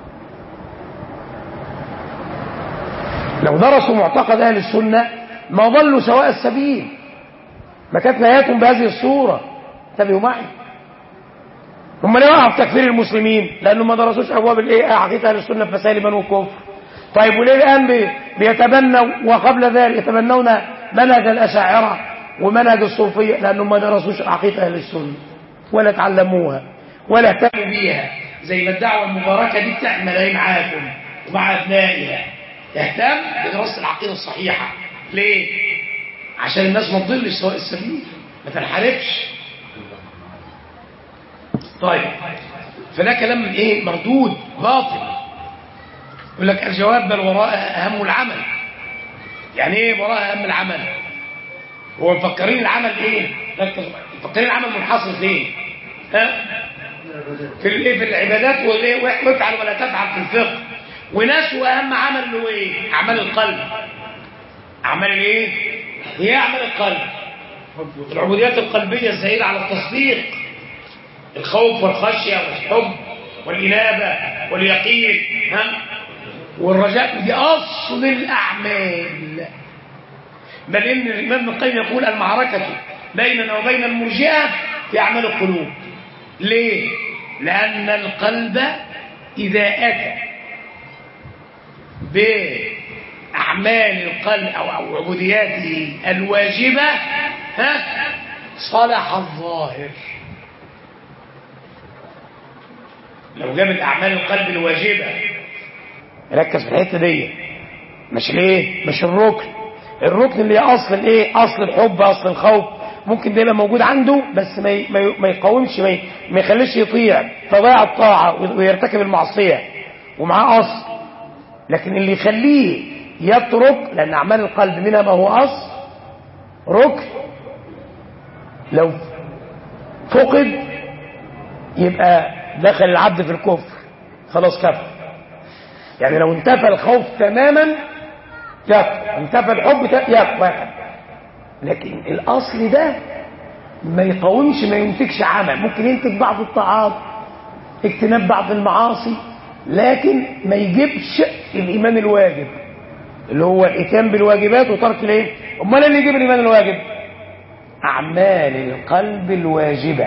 لو درسوا معتقد أهل السنة ما ضلوا سواء السبيل ما كانت نهايتهم بهذه الصورة انتبهوا معي هم ليه وقعوا في تكفير المسلمين لأنهم ما درسوش أبواب الإيه عقيدة أهل السنة في مسائل من والكفر طيب وليه الآن بي بيتبنوا وقبل ذلك يتبنون منهج الأشاعرة ومنهج الصوفية لأنهم ما درسوش عقيدة أهل السنة ولا تعلموها ولا اهتموا بيها زي ما الدعوة المباركة دي بتعمل اهي معاكم ومع أبنائها تهتم بدراسة العقيدة الصحيحة ليه؟ عشان الناس ما تضلش سواء السبيل ما تنحرفش طيب فده كلام ايه مردود باطل يقول لك الجواب بل وراء اهم العمل يعني ايه وراء اهم العمل هو مفكرين العمل ايه ركز مفكرين العمل منحصر فين ها في الايه في العبادات وايه وافعل ولا تفعل في الفقه وناس واهم عمل اللي هو ايه اعمال القلب اعمال الايه هي اعمال القلب العبوديات القلبيه الزائده على التصديق الخوف والخشيه والحب والانابه واليقين ها والرجاء دي اصل الاعمال بل ان الامام ابن القيم يقول المعركه بيننا وبين المرجئه في اعمال القلوب ليه لان القلب اذا اتى باعمال القلب او او عبودياته الواجبه ها صلح الظاهر لو جابت اعمال القلب الواجبه ركز في الحته دي مش ليه مش الركن الركن اللي هي اصل الايه اصل الحب اصل الخوف ممكن ده يبقى موجود عنده بس ما ما يقاومش ما ما يخليش يطيع فضيع الطاعه ويرتكب المعصيه ومعاه اصل لكن اللي يخليه يترك لان اعمال القلب منها ما هو اصل ركن لو فقد يبقى دخل العبد في الكفر خلاص كفر يعني لو انتفى الخوف تماما يكفر انتفى الحب يكفر لكن الاصل ده ما يقاومش ما ينتجش عمل ممكن ينتج بعض الطاعات اجتناب بعض المعاصي لكن ما يجيبش الايمان الواجب اللي هو الاتيان بالواجبات وترك الايه امال اللي يجيب الايمان الواجب اعمال القلب الواجبه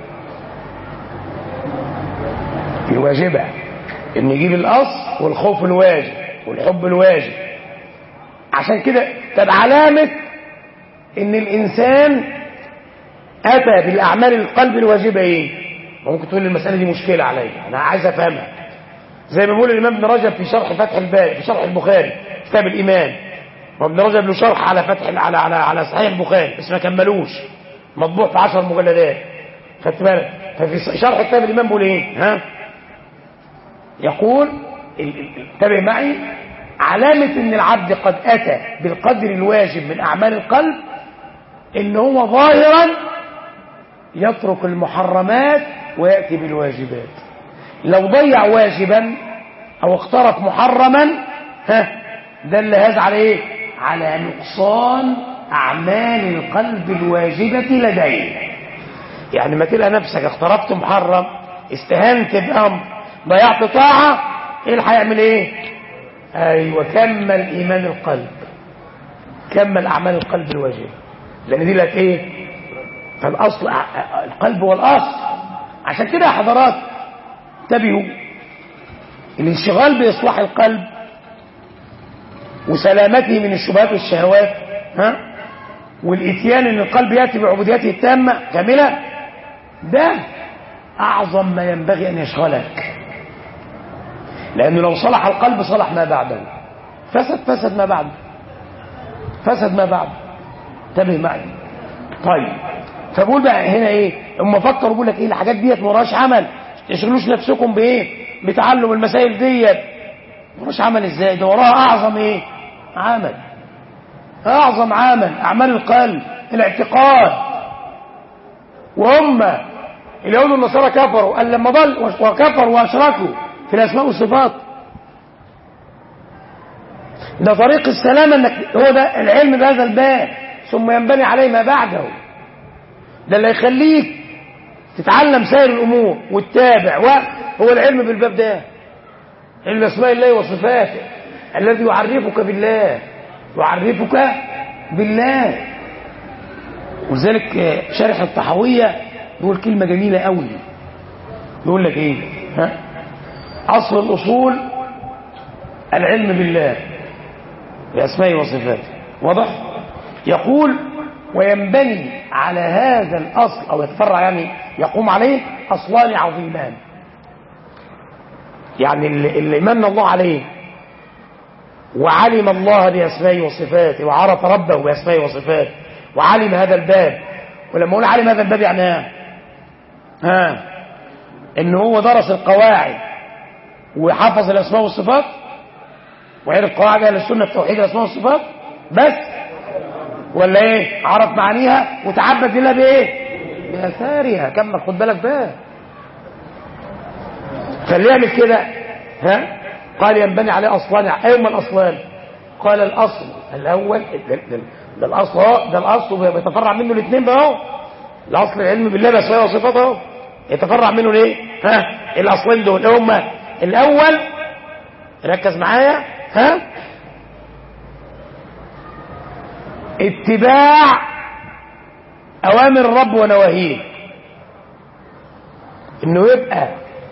الواجبه ان يجيب الاصل والخوف الواجب والحب الواجب عشان كده طب علامه ان الانسان اتى بالاعمال القلب الواجبه ايه ممكن تقول المساله دي مشكله عليا انا عايز افهمها زي ما بيقول الامام ابن رجب في شرح فتح الباري في شرح البخاري كتاب الايمان وابن رجب له شرح على فتح على على على صحيح البخاري بس ما كملوش مطبوع في 10 مجلدات خدت بالك ففي شرح كتاب الايمان بيقول ايه ها يقول انتبه معي علامة ان العبد قد اتى بالقدر الواجب من اعمال القلب ان هو ظاهرا يترك المحرمات ويأتي بالواجبات لو ضيع واجبا او اقترف محرما ها دل هذا على ايه على نقصان اعمال القلب الواجبة لديه يعني ما تلقى نفسك اقتربت محرم استهنت بامر ضيعت طاعه ايه اللي هيعمل ايه ايوه كمل ايمان القلب كمل اعمال القلب الواجبه لان دي لك ايه فالاصل القلب هو الاصل عشان كده يا حضرات انتبهوا الانشغال باصلاح القلب وسلامته من الشبهات والشهوات ها والاتيان ان القلب ياتي بعبوديته التامه كامله ده اعظم ما ينبغي ان يشغلك لانه لو صلح القلب صلح ما بعده فسد فسد ما بعده فسد ما بعده انتبه معي طيب فبقول بقى هنا ايه هم فكروا بيقول لك ايه الحاجات ديت ما وراهاش عمل تشغلوش نفسكم بايه بتعلم المسائل ديت وراش عمل ازاي ده وراها اعظم ايه عمل اعظم عمل اعمال القلب الاعتقاد وهم اليهود والنصارى كفروا قال لما ضل وكفروا واشركوا في الاسماء والصفات ده طريق السلامة انك هو ده العلم بهذا الباب ثم ينبني عليه ما بعده ده اللي يخليك تتعلم سائر الامور وتتابع هو العلم بالباب ده علم اسماء الله وصفاته الذي يعرفك بالله يعرفك بالله ولذلك شارح الطحاوية بيقول كلمة جميلة قوي يقول لك ايه ها اصل الاصول العلم بالله باسمائه وصفاته واضح يقول وينبني على هذا الاصل او يتفرع يعني يقوم عليه اصلان عظيمان يعني اللي, اللي من الله عليه وعلم الله بأسمائه وصفاته وعرف ربه بأسمائه وصفاته وعلم هذا الباب ولما اقول علم هذا الباب يعني ايه ها ان هو درس القواعد وحفظ الاسماء والصفات وعرف قواعد اهل السنه في توحيد الاسماء والصفات بس ولا ايه عرف معانيها وتعبد لله بايه باثارها كمل خد بالك بقى فاللي يعمل كده ها قال ينبني عليه اصلان ايهما الاصلان قال الاصل الاول ده, ده, ده الاصل اهو ده الاصل بيتفرع منه الاثنين بقى اهو الاصل العلم بالله باسمائه وصفاته اهو يتفرع منه ليه ها الاصلين دول هما الاول ركز معايا ها اتباع اوامر الرب ونواهيه انه يبقى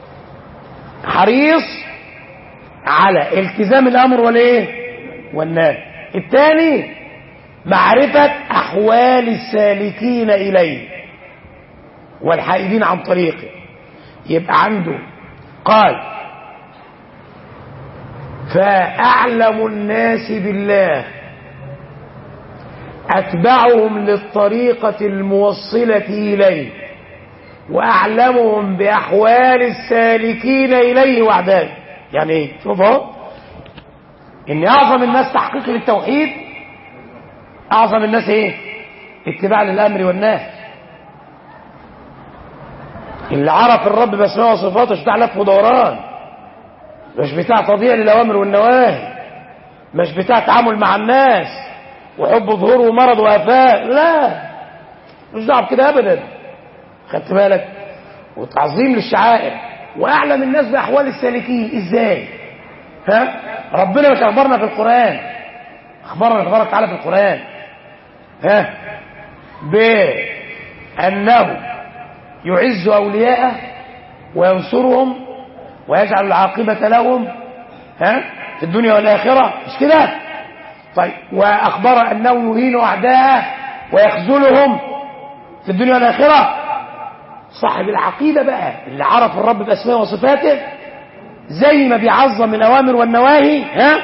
حريص على التزام الامر والايه والنهي الثاني معرفة احوال السالكين اليه والحائدين عن طريقه يبقى عنده قال فاعلم الناس بالله اتبعهم للطريقة الموصلة اليه واعلمهم باحوال السالكين اليه وعدائه يعني ايه شوف اهو ان اعظم الناس تحقيق للتوحيد اعظم الناس ايه اتباع للامر والنهي اللي عرف الرب باسمائه وصفاته مش بتاع لف ودوران مش بتاع تضييع للاوامر والنواهي مش بتاع تعامل مع الناس وحب ظهور ومرض وافاء لا مش دعوه بكده ابدا خدت بالك وتعظيم للشعائر واعلم الناس باحوال السالكين ازاي ها ربنا مش اخبرنا في القران اخبرنا تبارك وتعالى في القران ها بانه يعز اولياءه وينصرهم ويجعل العاقبه لهم ها في الدنيا والاخره مش كده طيب واخبر انه يهين اعداءه ويخذلهم في الدنيا والاخره صاحب العقيدة بقى اللي عرف الرب بأسمائه وصفاته زي ما بيعظم الأوامر والنواهي ها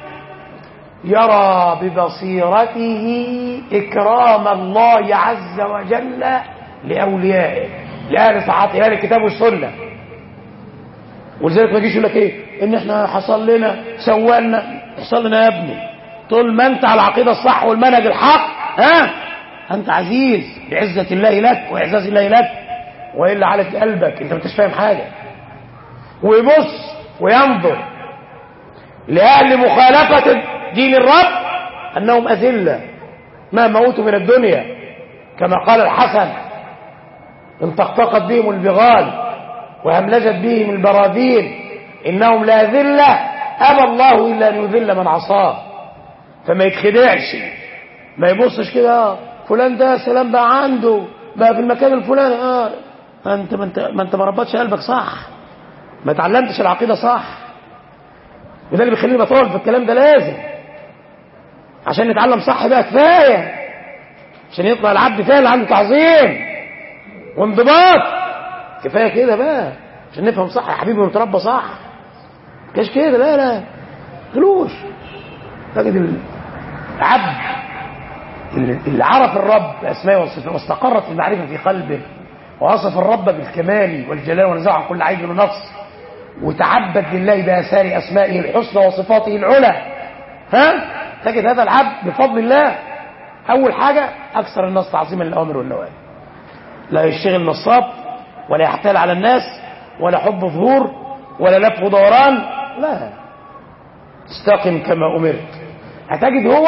يرى ببصيرته إكرام الله عز وجل لأوليائه لأهل طاعته أهل الكتاب والسنة ولذلك ما يجيش يقول لك إيه إن إحنا حصل لنا سوالنا حصل لنا يا ابني طول ما أنت على العقيدة الصح والمنهج الحق ها أنت عزيز بعزة الله لك وإعزاز الله لك والا على قلبك انت مش فاهم حاجه ويبص وينظر لاهل مخالفه دين الرب انهم اذله ما موتوا من الدنيا كما قال الحسن انطقطقت بهم البغال وهملجت بهم البراذين إنهم لا ذلة أبى الله إلا أن يذل من عصاه فما يتخدعش ما يبصش كده آه، فلان ده سلام بقى عنده بقى في المكان الفلاني اه ما انت ما انت ما انت ما ربطش قلبك صح ما تعلمتش العقيده صح وده اللي بيخليني بطول في الكلام ده لازم عشان نتعلم صح بقى كفايه عشان يطلع العبد فعلا عنده تعظيم وانضباط كفايه كده بقى عشان نفهم صح يا حبيبي ونتربى صح كاش كده لا لا خلوش تجد العبد اللي عرف الرب باسمائه وصفاته واستقرت المعرفه في قلبه ووصف الرب بالكمال والجلال ونزع عن كل عيب ونقص وتعبد لله باثار اسمائه الحسنى وصفاته العلى ها تجد هذا العبد بفضل الله اول حاجه اكثر الناس تعظيما للاوامر والنواهي لا يشتغل نصاب ولا يحتال على الناس ولا حب ظهور ولا لف ودوران لا استقم كما امرت هتجد هو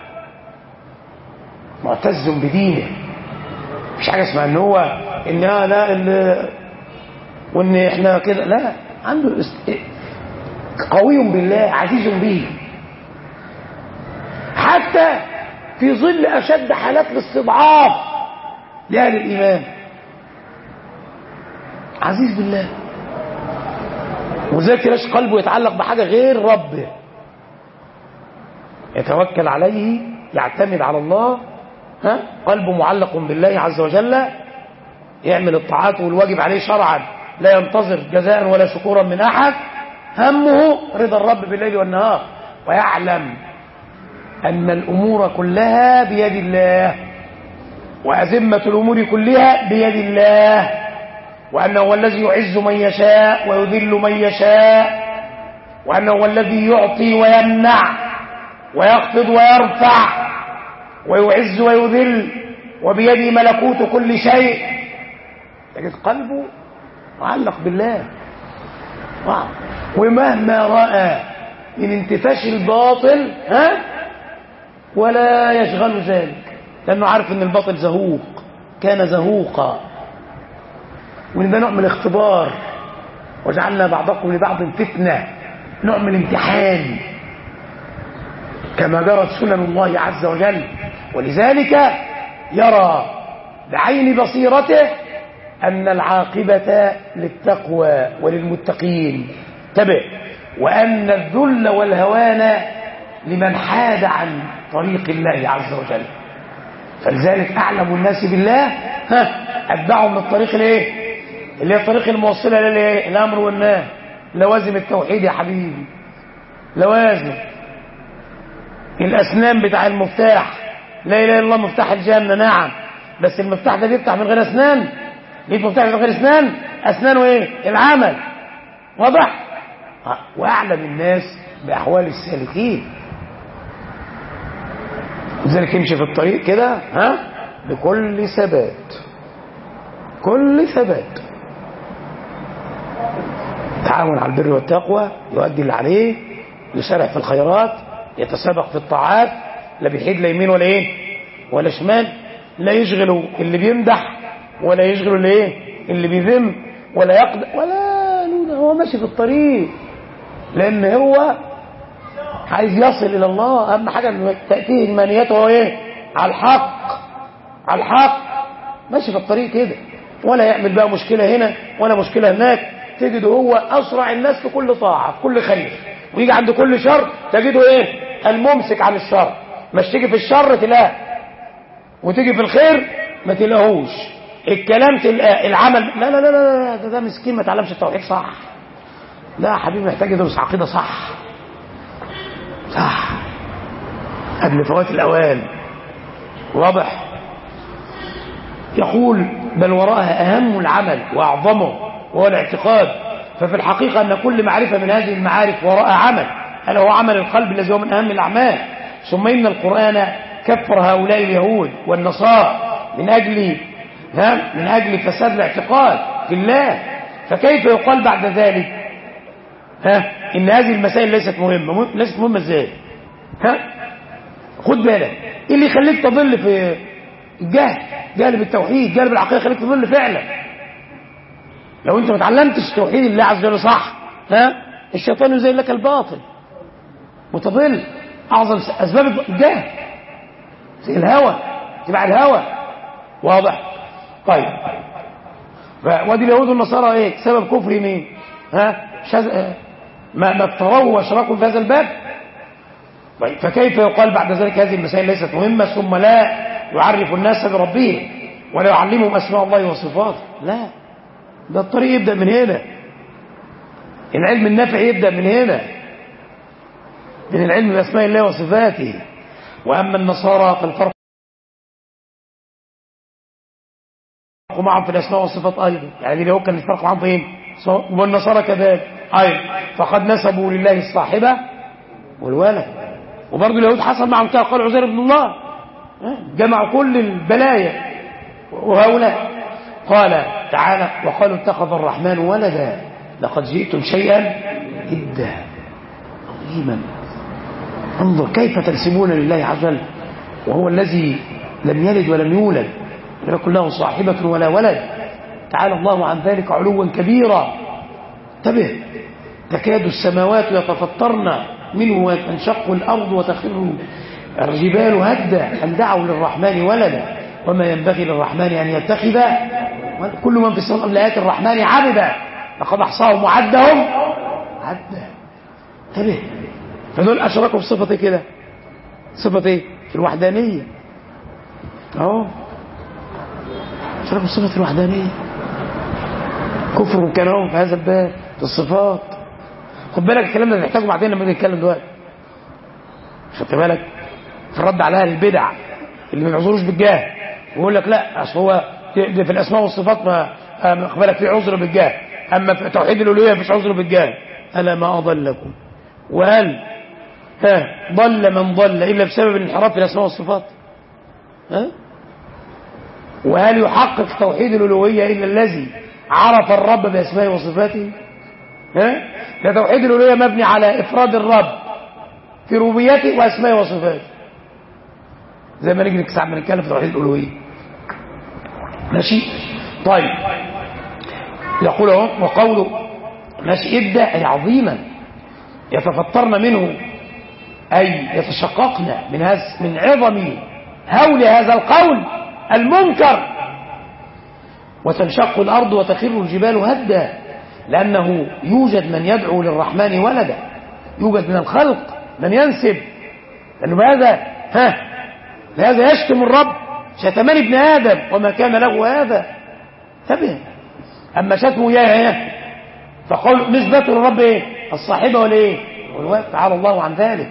معتز بدينه مش حاجه اسمها ان هو ان لا ان وان احنا كده لا عنده است... قوي بالله عزيز به حتى في ظل اشد حالات الاستضعاف لاهل الايمان عزيز بالله وذلك تلاش قلبه يتعلق بحاجه غير ربه يتوكل عليه يعتمد على الله ها قلبه معلق بالله عز وجل يعمل الطاعات والواجب عليه شرعا لا ينتظر جزاء ولا شكورا من احد همه رضا الرب بالليل والنهار ويعلم ان الامور كلها بيد الله وازمه الامور كلها بيد الله وانه هو الذي يعز من يشاء ويذل من يشاء وانه هو الذي يعطي ويمنع ويخفض ويرفع ويعز ويذل وبيده ملكوت كل شيء تجد قلبه معلق بالله واو. ومهما رأى من انتفاش الباطل ها ولا يشغل ذلك لأنه عارف ان الباطل زهوق كان زهوقا وان ده نوع من الاختبار وجعلنا بعضكم لبعض فتنة نوع من الامتحان كما جرت سنن الله عز وجل ولذلك يرى بعين بصيرته أن العاقبة للتقوى وللمتقين تبع وأن الذل والهوان لمن حاد عن طريق الله عز وجل فلذلك أعلم الناس بالله ها أتبعهم من الطريق الايه اللي هي الطريق الموصلة للايه الأمر والنهي لوازم التوحيد يا حبيبي لوازم الأسنان بتاع المفتاح لا إله إلا الله مفتاح الجنة نعم بس المفتاح ده بيفتح من غير أسنان ليه مفتاح من غير أسنان أسنانه إيه العمل واضح وأعلم الناس بأحوال السالكين لذلك يمشي في الطريق كده ها بكل ثبات كل ثبات تعاون على البر والتقوى يؤدي اللي عليه يسارع في الخيرات يتسابق في الطاعات لا بيحيد لا يمين ولا ايه ولا شمال لا يشغله اللي بيمدح ولا يشغله اللي ايه اللي بيذم ولا يقدر ولا هو ماشي في الطريق لان هو عايز يصل الى الله اهم حاجه ان تاتيه ايمانيته هو ايه على الحق على الحق ماشي في الطريق كده ولا يعمل بقى مشكله هنا ولا مشكله هناك تجده هو اسرع الناس في كل طاعه في كل خير ويجي عند كل شر تجده ايه الممسك عن الشر مش تيجي في الشر تلاقيه وتيجي في الخير ما تلاقوش الكلام تلقاه العمل لا لا لا لا ده, ده مسكين ما تعلمش التوحيد صح لا يا حبيبي محتاج يدرس عقيده صح صح قبل فوات الاوان واضح يقول بل وراءها اهم العمل واعظمه وهو الاعتقاد ففي الحقيقه ان كل معرفه من هذه المعارف وراء عمل الا هو عمل القلب الذي هو من اهم الاعمال ثم ان القران كفر هؤلاء اليهود والنصارى من اجل ها من اجل فساد الاعتقاد في الله فكيف يقال بعد ذلك ها ان هذه المسائل ليست مهمه ليست مهمه ازاي ها خد بالك ايه اللي يخليك تضل في الجهل جانب التوحيد جانب العقيده خليك تضل فعلا لو انت ما اتعلمتش توحيد الله عز وجل صح ها الشيطان يزين لك الباطل وتضل اعظم اسباب الجهل زي الهوى اتباع الهوى واضح طيب وادي اليهود والنصارى ايه سبب كفرهم ايه ها شز... ما ما اضطروا واشركوا في هذا الباب طيب فكيف يقال بعد ذلك هذه المسائل ليست مهمه ثم لا يعرف الناس بربهم ولا يعلمهم اسماء الله وصفاته لا ده الطريق يبدا من هنا العلم النافع يبدا من هنا من العلم باسماء الله وصفاته واما النصارى فالفرق معهم في الاسماء والصفات ايضا يعني اليهود كان الفرق معهم فين والنصارى كذلك ايضا فقد نسبوا لله الصاحبه والولد وبرضه اليهود حصل معهم كده قالوا عزير ابن الله جمعوا كل البلايا وهؤلاء قال تعالى وقالوا اتخذ الرحمن ولدا لقد جئتم شيئا إدا عظيما انظر كيف تنسبون لله عز وجل وهو الذي لم يلد ولم يولد لم يكن له صاحبة ولا ولد تعالى الله عن ذلك علوا كبيرا انتبه تكاد السماوات يتفطرن منه وتنشق الأرض وتخر الجبال هدا أن دعوا للرحمن ولدا وما ينبغي للرحمن أن يتخذ كل من في السماء لآيات الرحمن عبدا لقد أحصاهم وعدهم عدا انتبه فدول أشركوا في صفة كده صفة ايه في الوحدانية اهو أشركوا في صفة الوحدانية كفر كانوا في هذا الباب في الصفات خد بالك الكلام ده نحتاجه بعدين لما نتكلم دلوقتي خدت بالك في الرد على اهل البدع اللي ما بيعذروش بالجاه ويقول لك لا اصل هو في الاسماء والصفات ما خد بالك في عذر بالجاه اما في توحيد الالوهيه مفيش عذر بالجاه الا ما اضلكم وهل ها ضل من ضل الا بسبب الانحراف في الاسماء والصفات ها وهل يحقق توحيد الالوهيه الا الذي عرف الرب باسمائه وصفاته ها ده توحيد الالوهيه مبني على افراد الرب في ربوبيته واسمائه وصفاته زي ما نيجي ساعه ما نتكلم في توحيد الالوهيه ماشي طيب يقول اهو وقوله ماشي ابدا اي عظيما يتفطرن منه اي يتشققن من هذا من عظم هول هذا القول المنكر وتنشق الارض وتخر الجبال هدا لانه يوجد من يدعو للرحمن ولدا يوجد من الخلق من ينسب لانه بهذا ها بهذا يشتم الرب شتمان ابن ادم وما كان له هذا انتبه اما شتمه اياه فقول نسبته للرب ايه الصاحبه والايه والوقت تعالى الله عن ذلك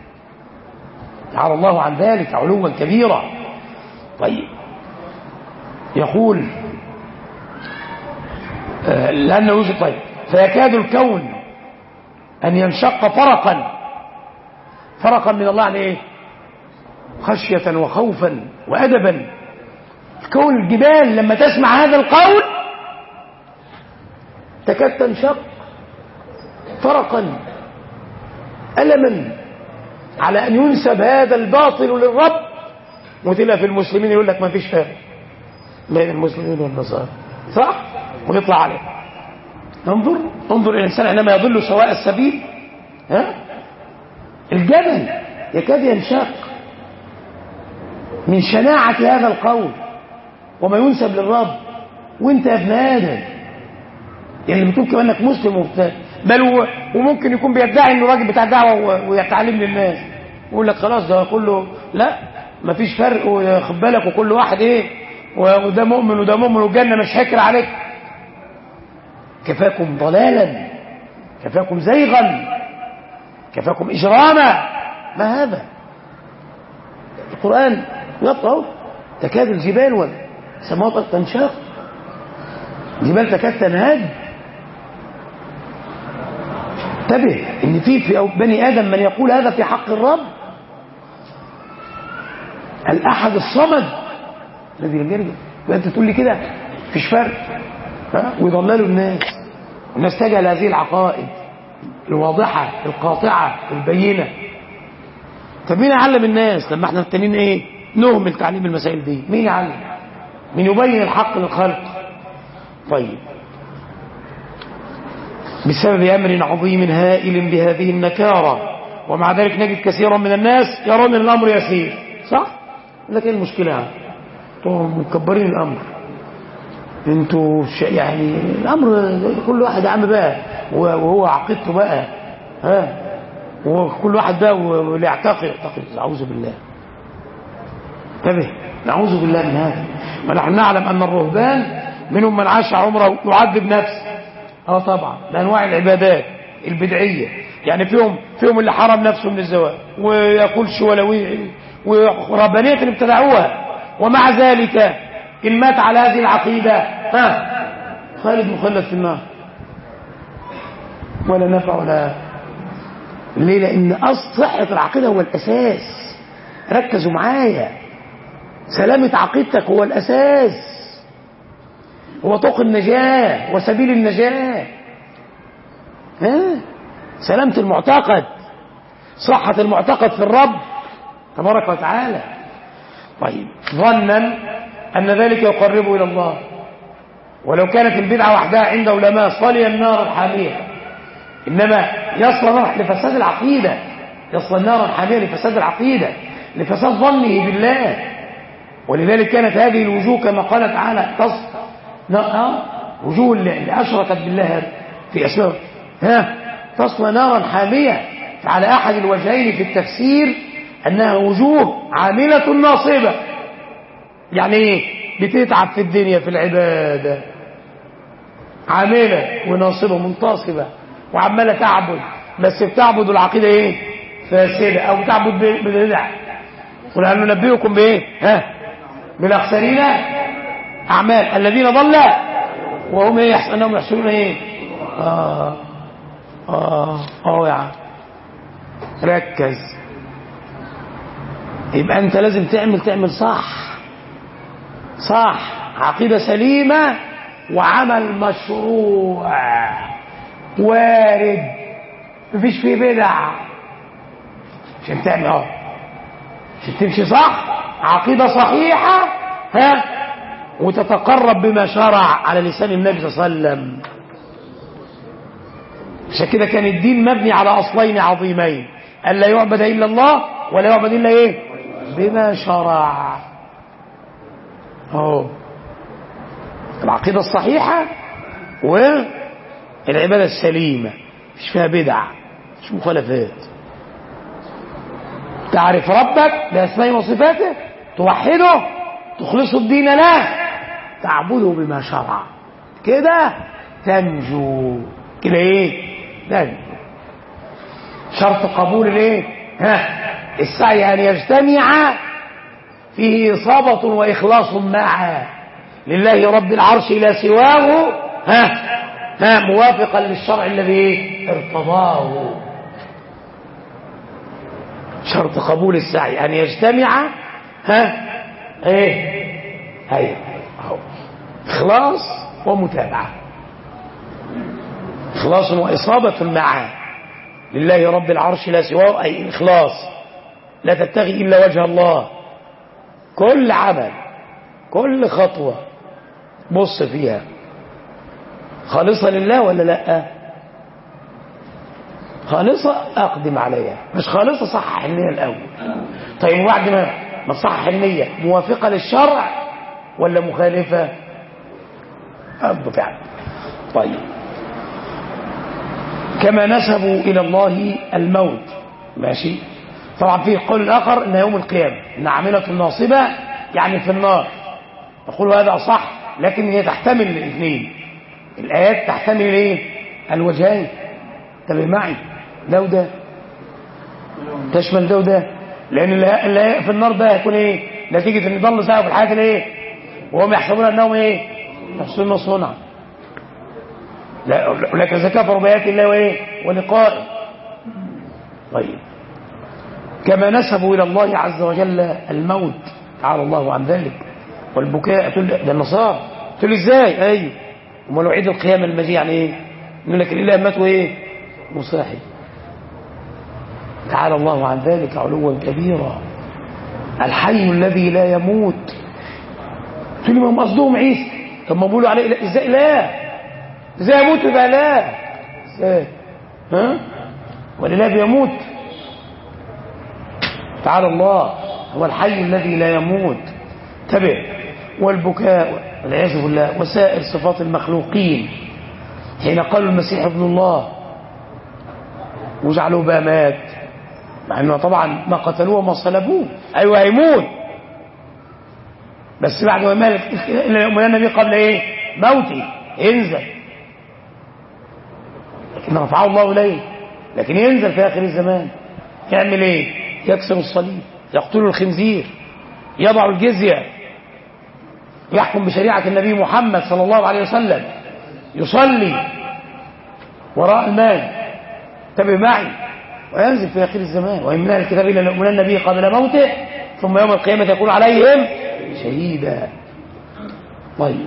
تعالى الله عن ذلك علوا كبيرا طيب يقول آه لأنه يوجد طيب فيكاد الكون أن ينشق فرقا فرقا من الله عن إيه خشية وخوفا وأدبا الكون الجبال لما تسمع هذا القول تكاد تنشق فرقا ألما على أن ينسب هذا الباطل للرب وتلاقي في المسلمين يقول لك ما فيش فرق بين المسلمين والنصارى صح ونطلع عليه انظر انظر الانسان عندما يضل سواء السبيل ها الجبل يكاد ينشق من شناعة هذا القول وما ينسب للرب وانت يا ابن ادم يعني بتقول كمان انك مسلم وبتاع بل وممكن يكون بيدعي انه راجل بتاع دعوه ويتعلم للناس يقول لك خلاص ده كله لا مفيش فرق وخد بالك وكل واحد ايه وده مؤمن وده مؤمن والجنه مش حكر عليك كفاكم ضلالا كفاكم زيغا كفاكم اجراما ما هذا القران يطلع تكاد الجبال والسماوات تنشق الجبال تكاد تنهج انتبه ان في في بني ادم من يقول هذا في حق الرب الاحد الصمد الذي لم يرجع وانت تقول لي كده مفيش فرق ها ويضللوا الناس والناس تجهل هذه العقائد الواضحه القاطعه البينه طب مين يعلم الناس لما احنا التانيين ايه نهمل تعليم المسائل دي مين يعلم من يبين الحق للخلق طيب بسبب أمر عظيم هائل بهذه النكارة ومع ذلك نجد كثيرا من الناس يرون الأمر يسير صح؟ لكن ايه المشكلة انتوا مكبرين الأمر انتوا ش- يعني الأمر كل واحد عم بقى وهو عقيدته بقى ها وكل واحد بقى واللي يعتقد يعتقد أعوذ بالله انتبه نعوذ بالله من هذا ونحن نعلم أن الرهبان منهم من عاش عمره يعذب نفسه اه طبعا بانواع العبادات البدعيه يعني فيهم فيهم اللي حرم نفسه من الزواج وياكلش ولا وي- ورهبانيه اللي ابتدعوها ومع ذلك ان مات على هذه العقيده ها خالد مخلد في النار ولا نفع ولا ليه لان اصل صحه العقيده هو الاساس ركزوا معايا سلامه عقيدتك هو الاساس هو طوق النجاة وسبيل النجاة ها سلامة المعتقد صحة المعتقد في الرب تبارك وتعالى طيب ظنا أن ذلك يقربه إلى الله ولو كانت البدعة وحدها عنده لما صلي النار الحامية إنما يصل نار لفساد العقيدة يصل النار الحامية لفساد العقيدة لفساد ظنه بالله ولذلك كانت هذه الوجوه كما قال تعالى تصل نا- وجوه اللي اللي أشركت بالله في أسماء ها تصلى نارا حامية فعلى أحد الوجهين في التفسير أنها وجوه عاملة ناصبة يعني إيه بتتعب في الدنيا في العبادة عاملة وناصبة منتصبة وعمالة تعبد بس بتعبد العقيدة إيه فاسدة أو تعبد ب- بدع قل هل ننبئكم بإيه ها بالأخسرين أعمال الذين ضل وهم إيه يحسن أنهم يحسنون إيه آه آه آه يا عم ركز يبقى أنت لازم تعمل تعمل صح صح عقيدة سليمة وعمل مشروع وارد مفيش فيه بدع عشان تعمل اه عشان تمشي صح عقيدة صحيحة ها وتتقرب بما شرع على لسان النبي صلى الله عليه وسلم عشان كده كان الدين مبني على أصلين عظيمين ألا يعبد إلا الله ولا يعبد إلا إيه بما شرع أهو العقيدة الصحيحة والعبادة السليمة مش فيها بدع مش مخالفات تعرف ربك بأسمائه وصفاته توحده تخلص الدين له تعبده بما شرع كده تنجو كده ايه تنجو شرط قبول الايه ها السعي ان يجتمع فيه إصابة وإخلاص معا لله رب العرش لا سواه ها ها موافقا للشرع الذي إيه؟ ارتضاه شرط قبول السعي أن يجتمع ها ايه هيا اهو اخلاص ومتابعه اخلاص واصابه معه لله رب العرش لا سواه اي اخلاص لا تبتغي الا وجه الله كل عمل كل خطوه بص فيها خالصة لله ولا لا خالصة أقدم عليها مش خالصة صحح النية الأول طيب وبعد ما ما تصحح النية موافقة للشرع ولا مخالفة أب فعلا طيب كما نسبوا إلى الله الموت ماشي طبعا في قول آخر إن يوم القيامة إن عاملة ناصبة يعني في النار نقول هذا صح لكن هي تحتمل الاثنين الآيات تحتمل الايه الوجهين انتبه معي ده وده تشمل ده وده لأن اللي اللي في النار ده هيكون ايه نتيجة ان ضل ساعة في الحياة الايه وهم يحسبون انهم ايه يحسنون صنعا لا لكن إذا كفروا بآيات الله وايه ولقائه طيب كما نسبوا إلى الله عز وجل الموت تعالى الله عن ذلك والبكاء تقول ده النصارى تقول لي ازاي ايوه امال عيد القيامه المجيء يعني ايه يقول لك الاله مات وايه مصاحي تعالى الله عن ذلك علوا كبيرا الحي الذي لا يموت تقول لي ما هم قصدهم عيسى طب ما بيقولوا عليه لا ازاي لا ازاي يموت يبقى لا ازاي ها ولله بيموت تعالى الله هو الحي الذي لا يموت تبع والبكاء والعياذ بالله وسائر صفات المخلوقين حين قالوا المسيح ابن الله وجعلوه بقى مات مع انه طبعا ما قتلوه وما صلبوه ايوه هيموت بس بعد ما مات الا يؤمنن به قبل ايه موته ينزل لكن رفعه الله اليه لكن ينزل في اخر الزمان يعمل ايه يكسر الصليب يقتل الخنزير يضع الجزيه يحكم بشريعه النبي محمد صلى الله عليه وسلم يصلي وراء المال انتبه معي وينزل في اخر الزمان وان من اهل الكتاب الا ليؤمنن به قبل موته ثم يوم القيامه يكون عليهم شهيدا طيب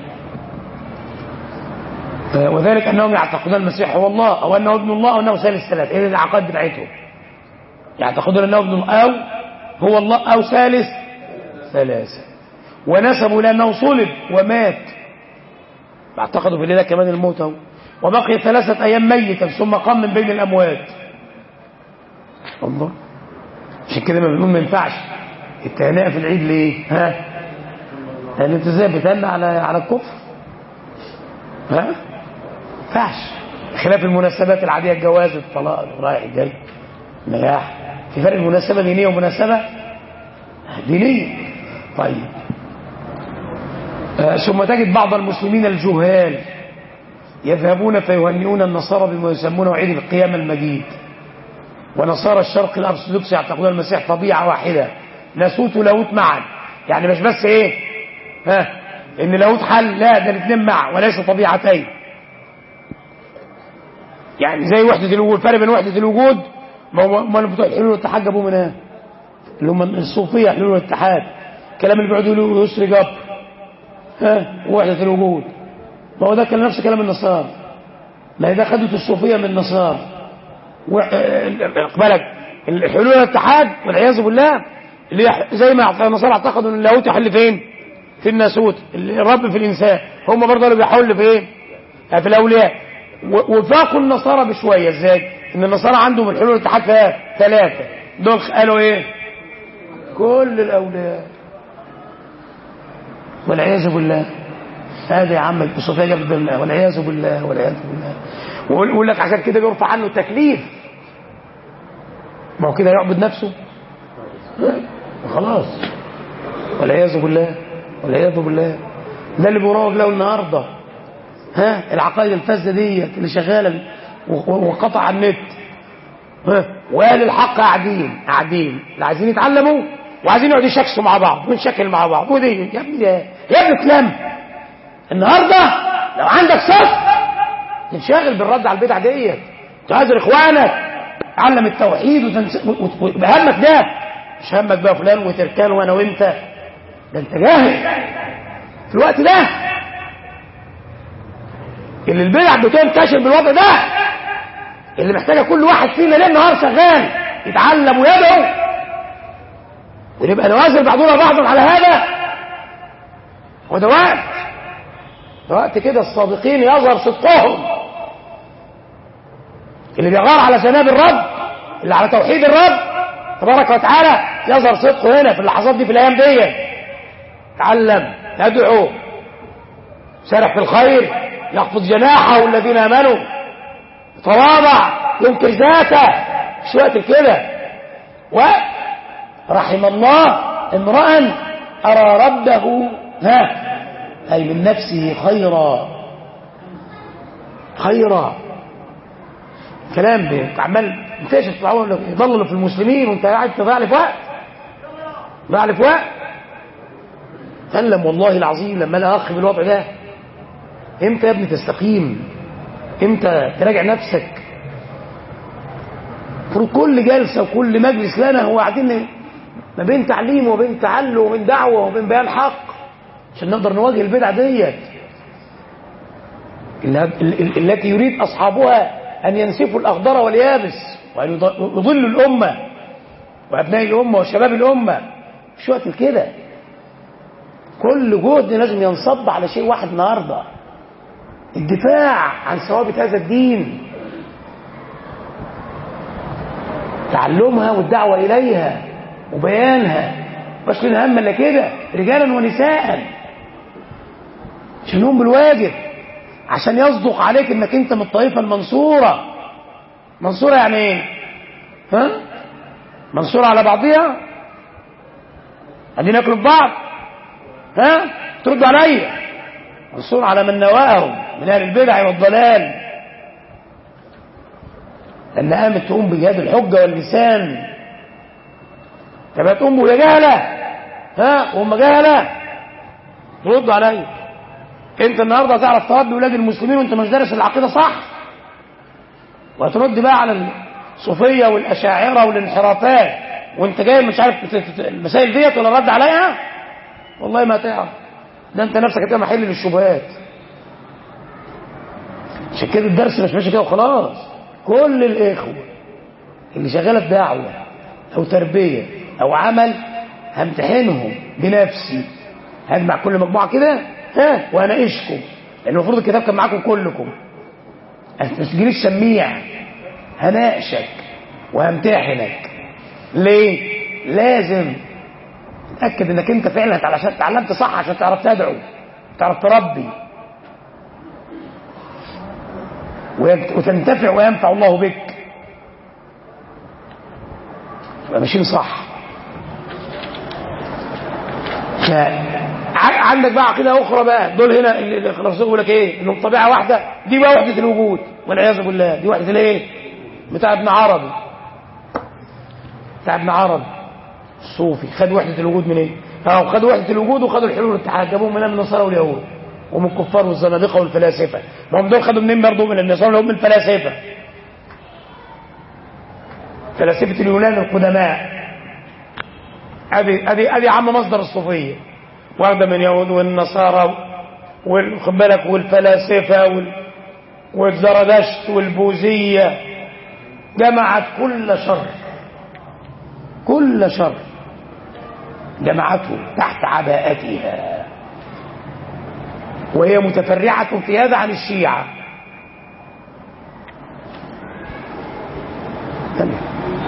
آه، وذلك انهم يعتقدون المسيح هو الله او انه ابن الله او انه ثالث ثلاث ايه العقائد بتاعتهم يعتقدون انه ابن الله او هو الله او ثالث ثلاثه ونسبوا لانه صلب ومات اعتقدوا في الليله كمان الموت اهو وبقي ثلاثه ايام ميتا ثم قام من بين الاموات الله عشان كده ما بنقول ما ينفعش التهنئه في العيد ليه ها لان انت ازاي بتهنى على على الكفر ها ما ينفعش خلاف المناسبات العاديه الجواز الطلاق رايح جاي نجاح في فرق مناسبه دينيه ومناسبه دينيه طيب آه ثم تجد بعض المسلمين الجهال يذهبون فيهنئون النصارى بما يسمونه عيد القيامه المجيد ونصارى الشرق الارثوذكس يعتقدون المسيح طبيعه واحده ناسوت ولاهوت معا يعني مش بس ايه ها ان لاهوت حل لا ده الاثنين معا وليس طبيعتين يعني زي وحده الوجود فرق بين وحده الوجود ما هو ما بتوع حلول الاتحاد جابوه من ايه اللي هم الصوفيه حلول الاتحاد الكلام اللي بيقعدوا يقولوا يسري جبر ها وحده الوجود ما هو ده كان نفس كلام النصارى ما هي ده خدت الصوفيه من النصارى اقبلك الحلول الاتحاد والعياذ بالله اللي زي ما النصارى اعتقدوا ان اللاهوت يحل فين؟ في الناسوت الرب في الانسان هم برضه اللي بيحل في ايه؟ في الاولياء وفاقوا النصارى بشويه ازاي؟ ان النصارى عندهم الحلول الاتحاد فيها ثلاثه دول قالوا ايه؟ كل الاولياء والعياذ بالله هذا يا عم الصوفيه جاب بالله والعياذ بالله والعياذ بالله ويقول لك عشان كده بيرفع عنه تكليف ما هو كده يعبد نفسه خلاص والعياذ بالله والعياذ بالله ده اللي بيروج له النهارده ها العقائد الفاسده ديت اللي شغاله وقطع على النت ها واهل الحق قاعدين قاعدين لا عايزين يتعلموا وعايزين يقعدوا يشكسوا مع بعض ونشكل مع بعض ودي يا ابني يا ابني تلم النهارده لو عندك صف تنشغل بالرد على البدع ديت تعذر اخوانك علم التوحيد ويبقى همك ده مش همك بقى فلان وتركان وانا وانت ده انت جاهل في الوقت ده اللي البدع بتنتشر بالوضع ده اللي محتاجه كل واحد فينا ليل نهار شغال يتعلم ويدعو ونبقى نوازن بعضنا بعضا على هذا وده وقت ده وقت كده الصادقين يظهر صدقهم اللي بيغار على جناب الرب اللي على توحيد الرب تبارك وتعالى يظهر صدقه هنا في اللحظات دي في الايام دي تعلم يدعو سارح في الخير يخفض جناحه الذين امنوا يتواضع ينكر ذاته مش وقت كده ورحم الله امرأ أرى ربه ها أي من نفسه خيرا خيرا كلام عمال انتشر يضلل في المسلمين وانت قاعد تضيع لي في وقت تضيع لي في وقت سلم والله العظيم لما انا اخ بالوضع ده امتى يا ابني تستقيم امتى تراجع نفسك المفروض كل جلسه وكل مجلس لنا هو قاعدين ما بين تعليم وبين تعلم وبين دعوه وبين بيان حق عشان نقدر نواجه البدع ديت التي يريد اصحابها ان ينسفوا الاخضر واليابس وان يضلوا الامه وابناء الامه وشباب الامه مش وقت كده كل جهد لازم ينصب على شيء واحد النهارده الدفاع عن ثوابت هذا الدين تعلمها والدعوة إليها وبيانها مش لنا هم الا كده رجالا ونساء شنهم بالواجب عشان يصدق عليك انك انت من الطائفة المنصورة منصورة يعني ايه ها منصورة على بعضها قاعدين ياكلوا في بعض ها تردوا عليا منصور على من نواهم من اهل البدع والضلال لان قامت تقوم بجهاد الحجه واللسان طب هتقوم وهي جهله ها وهم جهله تردوا عليا انت النهارده هتعرف تربي ولاد المسلمين وانت مش دارس العقيده صح وهترد بقى على الصوفيه والاشاعره والانحرافات وانت جاي مش عارف المسائل ديت ولا رد عليها والله ما تعرف ده انت نفسك هتبقى محل للشبهات عشان كده الدرس مش ماشي كده وخلاص كل الاخوه اللي شغاله في دعوه او تربيه او عمل همتحنهم بنفسي هجمع كل مجموعه كده ها واناقشكم لان المفروض الكتاب كان معاكم كلكم ما تجيليش سميع هناقشك وهمتحنك ليه لازم تتاكد انك انت فعلا علشان اتعلمت صح عشان تعرف تدعو تعرف تربي وتنتفع وينفع الله بك يبقى ماشيين صح عندك بقى عقيده اخرى بقى دول هنا اللي خلاص يقول لك ايه انهم طبيعه واحده دي بقى وحده الوجود والعياذ بالله دي وحده الايه بتاع ابن عربي بتاع ابن عربي الصوفي خد وحده الوجود من ايه اه خدوا وحده الوجود وخدوا الحلول والاتحاد جابوهم من النصارى واليهود ومن الكفار والزنادقه والفلاسفه ما هم دول خدوا منين برضه من النصارى اللي هم الفلاسفه فلاسفه اليونان القدماء ادي ادي ادي عم مصدر الصوفيه واخده من اليهود والنصارى وخد بالك والفلاسفه وال والزردشت والبوذيه جمعت كل شر كل شر جمعته تحت عباءتها وهي متفرعة في هذا عن الشيعة تمام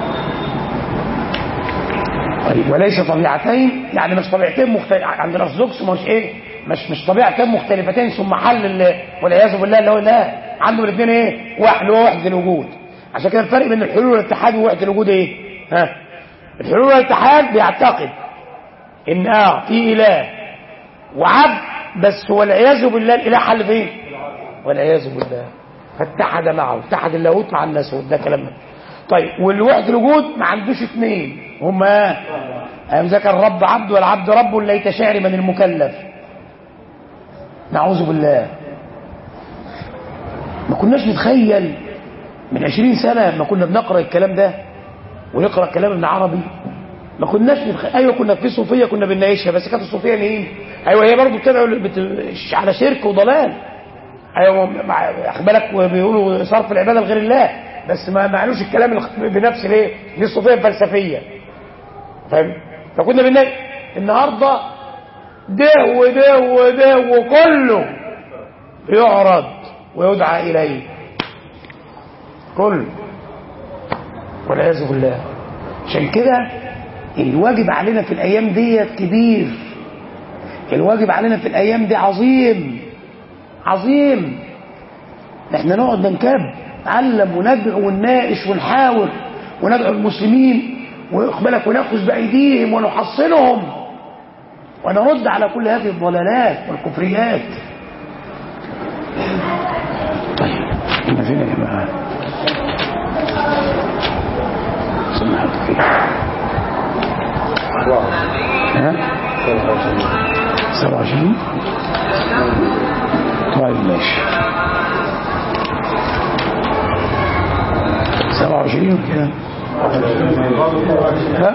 طيب وليس طبيعتين يعني مش طبيعتين مختلفة عند الارثوذكس مش ايه مش مش طبيعتين مختلفتين ثم حل والعياذ بالله اللي هو لا عنده الاثنين ايه واحد هو وحده الوجود عشان كده الفرق بين الحلول والاتحاد ووحده الوجود ايه ها الحلول والاتحاد بيعتقد ان اه في اله وعبد بس والعياذ بالله الاله حل فين والعياذ بالله فاتحد معه اتحد اللاهوت مع الناسوت ده كلام طيب والوحد الوجود ما عندوش اثنين هما أم ذكر الرب عبد والعبد رب ليت شعر من المكلف نعوذ بالله ما كناش نتخيل من عشرين سنة ما كنا بنقرأ الكلام ده ونقرأ كلام ابن عربي ما كناش نتخيل ايوه كنا في صوفيه كنا بنناقشها بس كانت الصوفيه مين؟ ايوه هي برضه بتدعو بت... على شرك وضلال ايوه واخد بالك وبيقولوا صرف العباده لغير الله بس ما معنوش الكلام بنفس الايه؟ دي الصوفيه الفلسفيه فاهم؟ فكنا بنناقش النهارده ده وده وده وكله يعرض ويدعى اليه كله والعياذ بالله عشان كده الواجب علينا في الايام ديت كبير الواجب علينا في الايام دي عظيم عظيم احنا نقعد ننكب نتعلم وندعو ونناقش ونحاور وندعو المسلمين ويقبلك وناخذ بايديهم ونحصنهم ونرد على كل هذه الضلالات والكفريات طيب احنا فين يا جماعه سمعت فيه ها 27 طيب ماشي 27 كده ها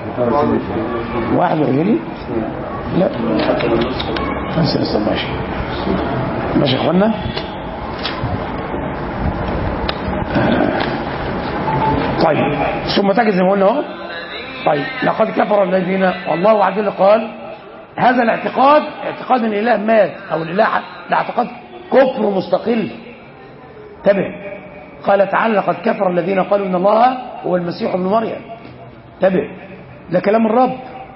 21 لا بس لسه ماشي ماشي يا اخوانا طيب ثم تجد زي ما قلنا اهو طيب لقد كفر الذين والله عز وجل قال هذا الاعتقاد اعتقاد ان الاله مات او الاله ده اعتقاد كفر مستقل انتبه قال تعالى لقد كفر الذين قالوا ان الله هو المسيح ابن مريم انتبه ده كلام الرب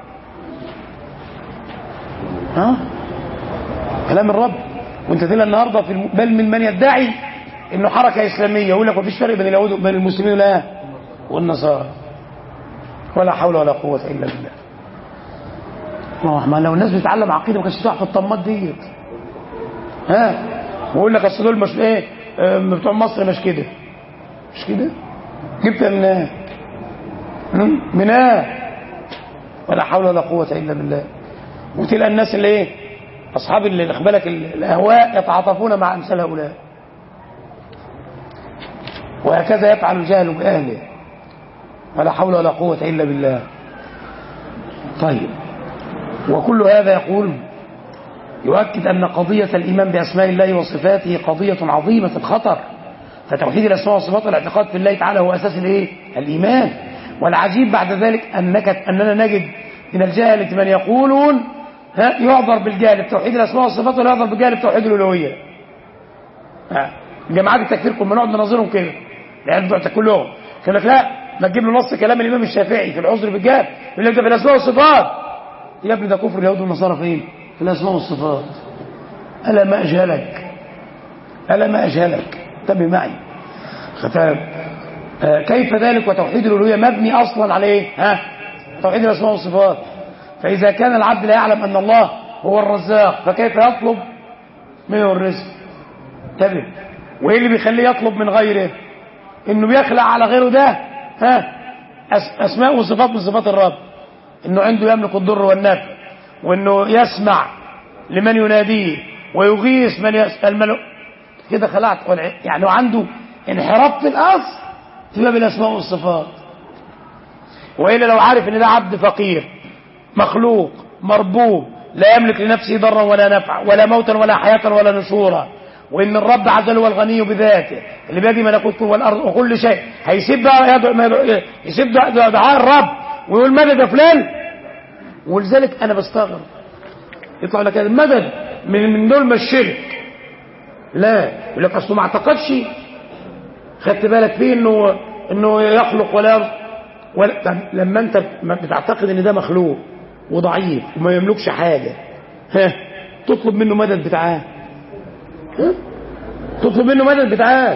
ها كلام الرب وانت تلاقي النهارده في الم... بل من من يدعي انه حركه اسلاميه يقول لك مفيش فرق بين اليهود وبين المسلمين لا والنصارى ولا حول ولا قوه الا بالله ما لو الناس بتتعلم عقيده ما كانتش تقع في الطمات ديت ها ويقول لك اصل دول مش ايه اه بتوع مصر مش كده مش كده جبتها من ايه من ايه ولا حول ولا قوه الا بالله وتلقى الناس اللي ايه اصحاب اللي بالك الاهواء يتعاطفون مع امثال هؤلاء وهكذا يفعل الجهل باهله ولا حول ولا قوه الا بالله طيب وكل هذا يقول يؤكد أن قضية الإيمان بأسماء الله وصفاته قضية عظيمة الخطر فتوحيد الأسماء والصفات والاعتقاد في الله تعالى هو أساس الإيه؟ الإيمان والعجيب بعد ذلك أنك أننا نجد من الجهلة من يقولون ها يعذر بالجهل بتوحيد الأسماء والصفات ولا يعذر بالجهل بتوحيد الألوهية جماعات التكفير كنا نقعد نناظرهم كده يعني بتوع كلهم يقول لك لا ما تجيب له نص كلام الإمام الشافعي في العذر بالجهل يقول لك ده في الأسماء والصفات يا ابني ده كفر اليهود والنصارى فين؟ في الأسماء والصفات ألا ما أجهلك ألا ما أجهلك انتبه معي ختام آه كيف ذلك وتوحيد الألوهية مبني أصلا على إيه؟ ها؟ توحيد الأسماء والصفات فإذا كان العبد لا يعلم أن الله هو الرزاق فكيف يطلب منه الرزق انتبه وإيه اللي بيخليه يطلب من غيره إنه بيخلع على غيره ده ها أس أسماء وصفات من صفات الرب إنه عنده يملك الضر والنفع وانه يسمع لمن يناديه ويغيث من يسأل من كده خلعت يعني عنده انحراف في الاصل في باب الاسماء والصفات والا لو عارف ان ده عبد فقير مخلوق مربوب لا يملك لنفسه ضرا ولا نفعا ولا موتا ولا حياه ولا نشورا وان الرب عز وجل هو الغني بذاته اللي بيده ملكوت والارض وكل شيء هيسيب بقى يدعو يسيب دعاء الرب ويقول مدد يا فلان ولذلك انا بستغرب يطلع لك المدد من من دول ما الشرك لا يقول لك اصله ما اعتقدش خدت بالك فيه انه انه يخلق ولا ولا طب لما انت بتعتقد ان ده مخلوق وضعيف وما يملكش حاجه ها تطلب منه مدد بتاعاه ها تطلب منه مدد بتاعاه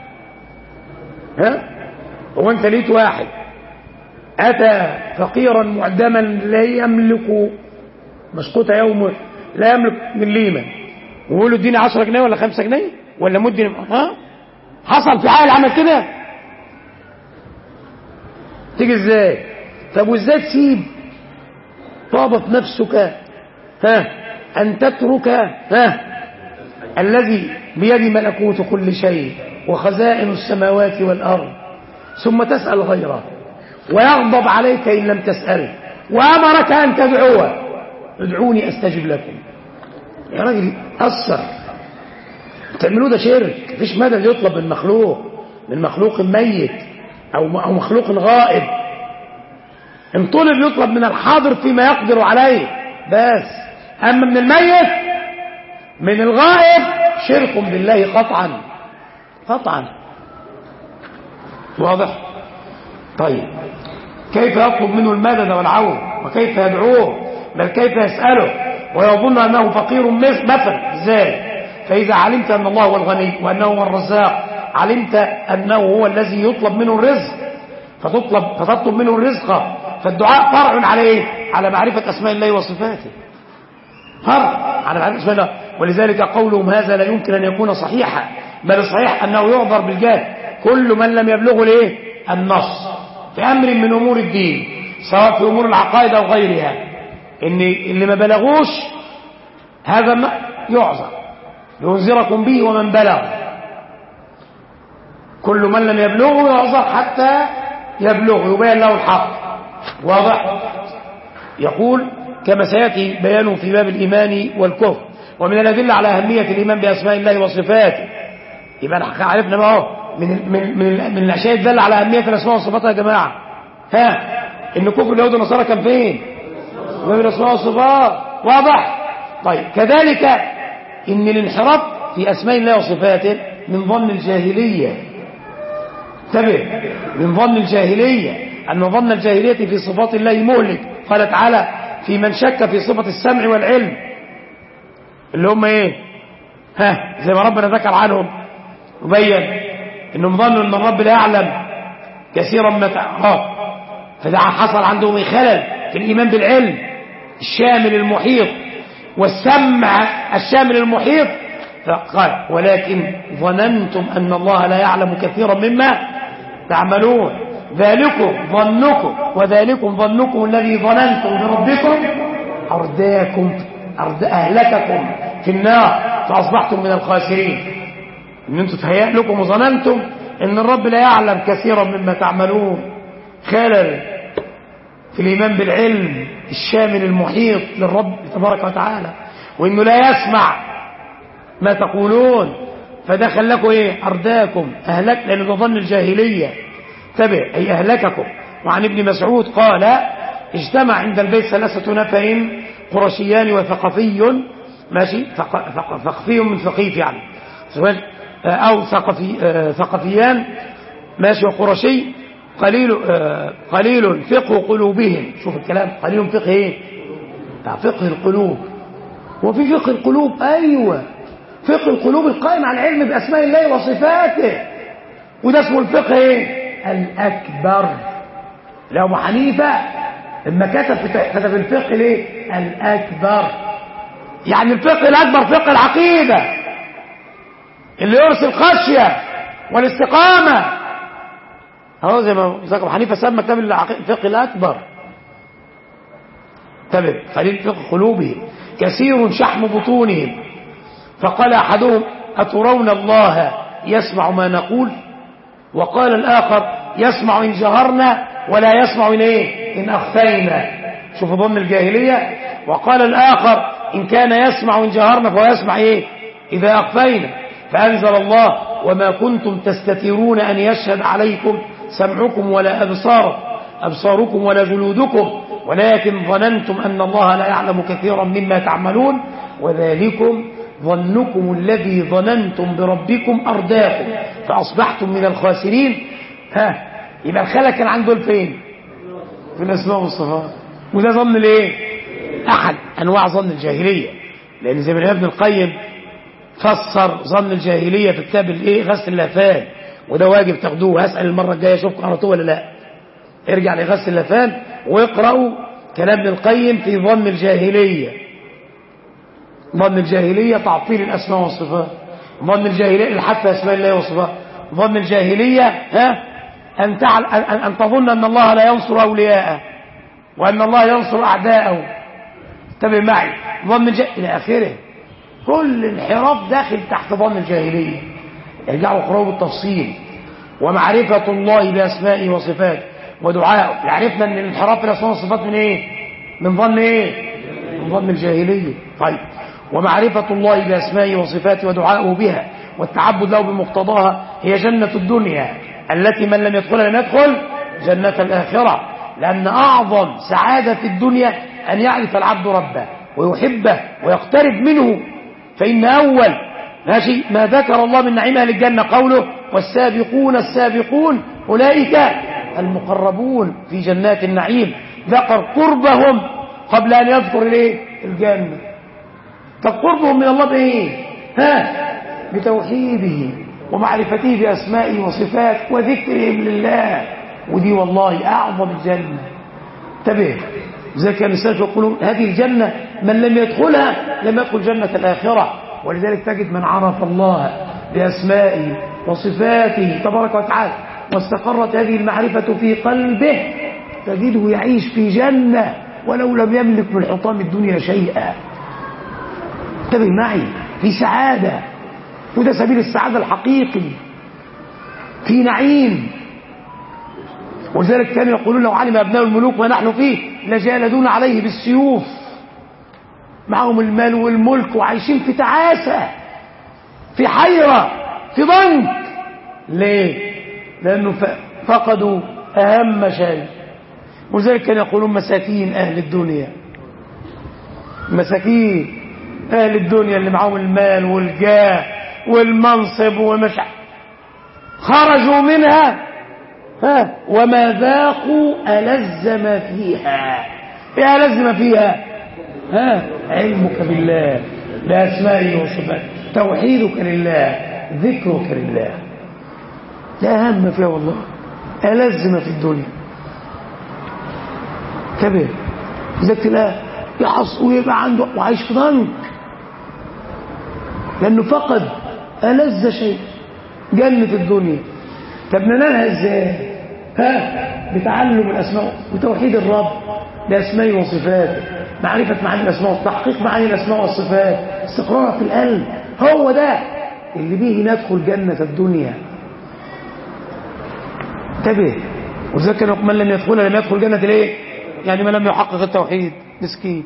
ها هو انت لقيت واحد أتى فقيرا معدما لا يملك مسقوط يومه لا يملك مليما ويقول له اديني 10 جنيه ولا 5 جنيه ولا مدي ها حصل في حال عمل كده تيجي ازاي طب وازاي تسيب طابت نفسك ها ان تترك ها الذي بيد ملكوت كل شيء وخزائن السماوات والارض ثم تسال غيره ويغضب عليك إن لم تسأله وأمرك أن تدعوه ادعوني أستجب لكم يا راجل أثر تعملوه ده شرك مفيش مدد يطلب من مخلوق من مخلوق ميت أو أو مخلوق غائب إن طلب يطلب من الحاضر فيما يقدر عليه بس أما من الميت من الغائب شرك بالله قطعا قطعا واضح طيب كيف يطلب منه المدد والعون وكيف يدعوه بل كيف يسأله ويظن أنه فقير مثلا ازاي فإذا علمت أن الله هو الغني وأنه هو الرزاق علمت أنه هو الذي يطلب منه الرزق فتطلب فتطلب منه الرزق فالدعاء فرع على ايه على معرفة أسماء الله وصفاته فرع على معرفة أسماء الله ولذلك قولهم هذا لا يمكن أن يكون صحيحا بل صحيح أنه يعذر بالجهل كل من لم يبلغه الايه النص في أمر من أمور الدين سواء في أمور العقائد أو غيرها إن اللي ما بلغوش هذا ما يعذر لينذركم به ومن بلغ كل من لم يبلغه يعذر حتى يبلغ يبين له الحق واضح يقول كما سيأتي بيانه في باب الإيمان والكفر ومن الأدلة على أهمية الإيمان بأسماء الله وصفاته يبقى عرفنا ما هو من من من, من الاشياء الدال على اهميه الاسماء والصفات يا جماعه ها ان كفر اليهود والنصارى كان فين؟ باب الاسماء والصفات واضح طيب كذلك ان الانحراف في اسماء الله وصفاته من ظن الجاهليه انتبه من ظن الجاهليه ان ظن الجاهليه في صفات الله مهلك قال تعالى في من شك في صفه السمع والعلم اللي هم ايه ها زي ما ربنا ذكر عنهم وبين انهم ظنوا ان الرب لا يعلم كثيرا ما اه فده حصل عندهم خلل في الايمان بالعلم الشامل المحيط والسمع الشامل المحيط فقال ولكن ظننتم ان الله لا يعلم كثيرا مما تعملون ذلكم ظنكم وذلكم ظنكم الذي ظننتم بربكم ارداكم أرد اهلككم في النار فاصبحتم من الخاسرين ان انتم تهيأ لكم وظننتم ان الرب لا يعلم كثيرا مما تعملون خلل في الايمان بالعلم الشامل المحيط للرب تبارك وتعالى وانه لا يسمع ما تقولون فده خلاكم ايه ارداكم اهلك لان ده ظن الجاهليه تبع اي اهلككم وعن ابن مسعود قال اجتمع عند البيت ثلاثه نفر قرشيان وثقفي ماشي ثق- ثق- ثقفي من ثقيف يعني او ثقفي آه، ثقفيان ماشي وقرشي قليل آه، قليل فقه قلوبهم شوف الكلام قليل فقه ايه آه، فقه القلوب وفي فقه القلوب ايوه فقه القلوب القائم على العلم باسماء الله وصفاته وده اسمه الفقه ايه الاكبر لو ابو حنيفه لما كتب في- كتب الفقه ليه الاكبر يعني الفقه الاكبر فقه العقيده اللي يرسل الخشيه والاستقامه اهو زي ما ذكر ابو حنيفه سمى كتاب العق- الفقه الاكبر انتبه قليل فقه قلوبهم كثير شحم بطونهم فقال احدهم اترون الله يسمع ما نقول وقال الاخر يسمع ان جهرنا ولا يسمع ان ايه ان اخفينا شوفوا ضمن الجاهليه وقال الاخر ان كان يسمع ان جهرنا فهو يسمع ايه اذا اخفينا فانزل الله وما كنتم تستترون ان يشهد عليكم سمعكم ولا ابصار ابصاركم ولا جلودكم ولكن ظننتم ان الله لا يعلم كثيرا مما تعملون وذلكم ظنكم الذي ظننتم بربكم أرداكم فأصبحتم من الخاسرين ها يبقى الخلق كان عنده فين في الأسماء والصفات وده ظن الايه أحد أنواع ظن الجاهلية لأن زي ما ابن القيم فسر ظن الجاهلية في كتاب الايه غسل اللافان وده واجب تاخدوه هسأل المرة الجاية اشوفكم قرأتوه ولا لا ارجع لغسل اللافان واقرأوا كلام ابن القيم في ظن الجاهلية ظن الجاهلية تعطيل الأسماء والصفات ظن الجاهلية الحث أسماء الله وصفات ظن الجاهلية ها أن, تعل أن, أن تظن أن الله لا ينصر أولياءه وأن الله ينصر أعداءه انتبه معي ظن الجاهلية إلى آخره كل انحراف داخل تحت ظن الجاهلية ارجعوا اقرأوا بالتفصيل ومعرفة الله بأسمائه وصفاته ودعائه عرفنا أن الانحراف في الأسماء والصفات من إيه من ظن إيه من ظن الجاهلية طيب ومعرفة الله بأسمائه وصفاته ودعائه بها والتعبد له بمقتضاها هي جنة الدنيا التي من لم يدخلها لم يدخل جنة الآخرة لأن أعظم سعادة في الدنيا أن يعرف العبد ربه ويحبه ويقترب منه فإن أول ماشي ما ذكر الله من نعيم أهل الجنة قوله والسابقون السابقون أولئك المقربون في جنات النعيم ذكر قربهم قبل أن يذكر الايه الجنة طب قربهم من الله بايه ها بتوحيده ومعرفته بأسمائه وصفاته وذكرهم لله ودي والله أعظم الجنة انتبه زي كان السلف يقولون هذه الجنة من لم يدخلها لم يدخل جنة الآخرة ولذلك تجد من عرف الله بأسمائه وصفاته تبارك وتعالى واستقرت هذه المعرفة في قلبه تجده يعيش في جنة ولو لم يملك من حطام الدنيا شيئا انتبه معي في سعادة وده سبيل السعادة الحقيقي في نعيم ولذلك كانوا يقولون لو علم أبناء الملوك ما نحن فيه لجالدون عليه بالسيوف معهم المال والملك وعايشين في تعاسة في حيرة في ضنك ليه لأنه فقدوا أهم شيء ولذلك كانوا يقولون مساكين أهل الدنيا مساكين اهل الدنيا اللي معاهم المال والجاه والمنصب ومش ع- خرجوا منها ها وما ذاقوا ألذ ما فيها ايه ألذ ما فيها ها علمك بالله بأسمائه وصفاته توحيدك لله ذكرك لله لا أهم فيها والله ألذ ما في الدنيا انتبه ذاك تلاقيه يحص ويبقى عنده وعايش في ضنك لأنه فقد ألذ شيء جنة الدنيا طب ننالها ازاي ها بتعلم الأسماء وتوحيد الرب بأسمائه وصفاته معرفة معاني الأسماء تحقيق معاني الأسماء والصفات استقرار في القلب هو ده اللي به ندخل جنة الدنيا انتبه وذلك من لم يدخلها لم يدخل جنة الايه يعني من لم يحقق التوحيد مسكين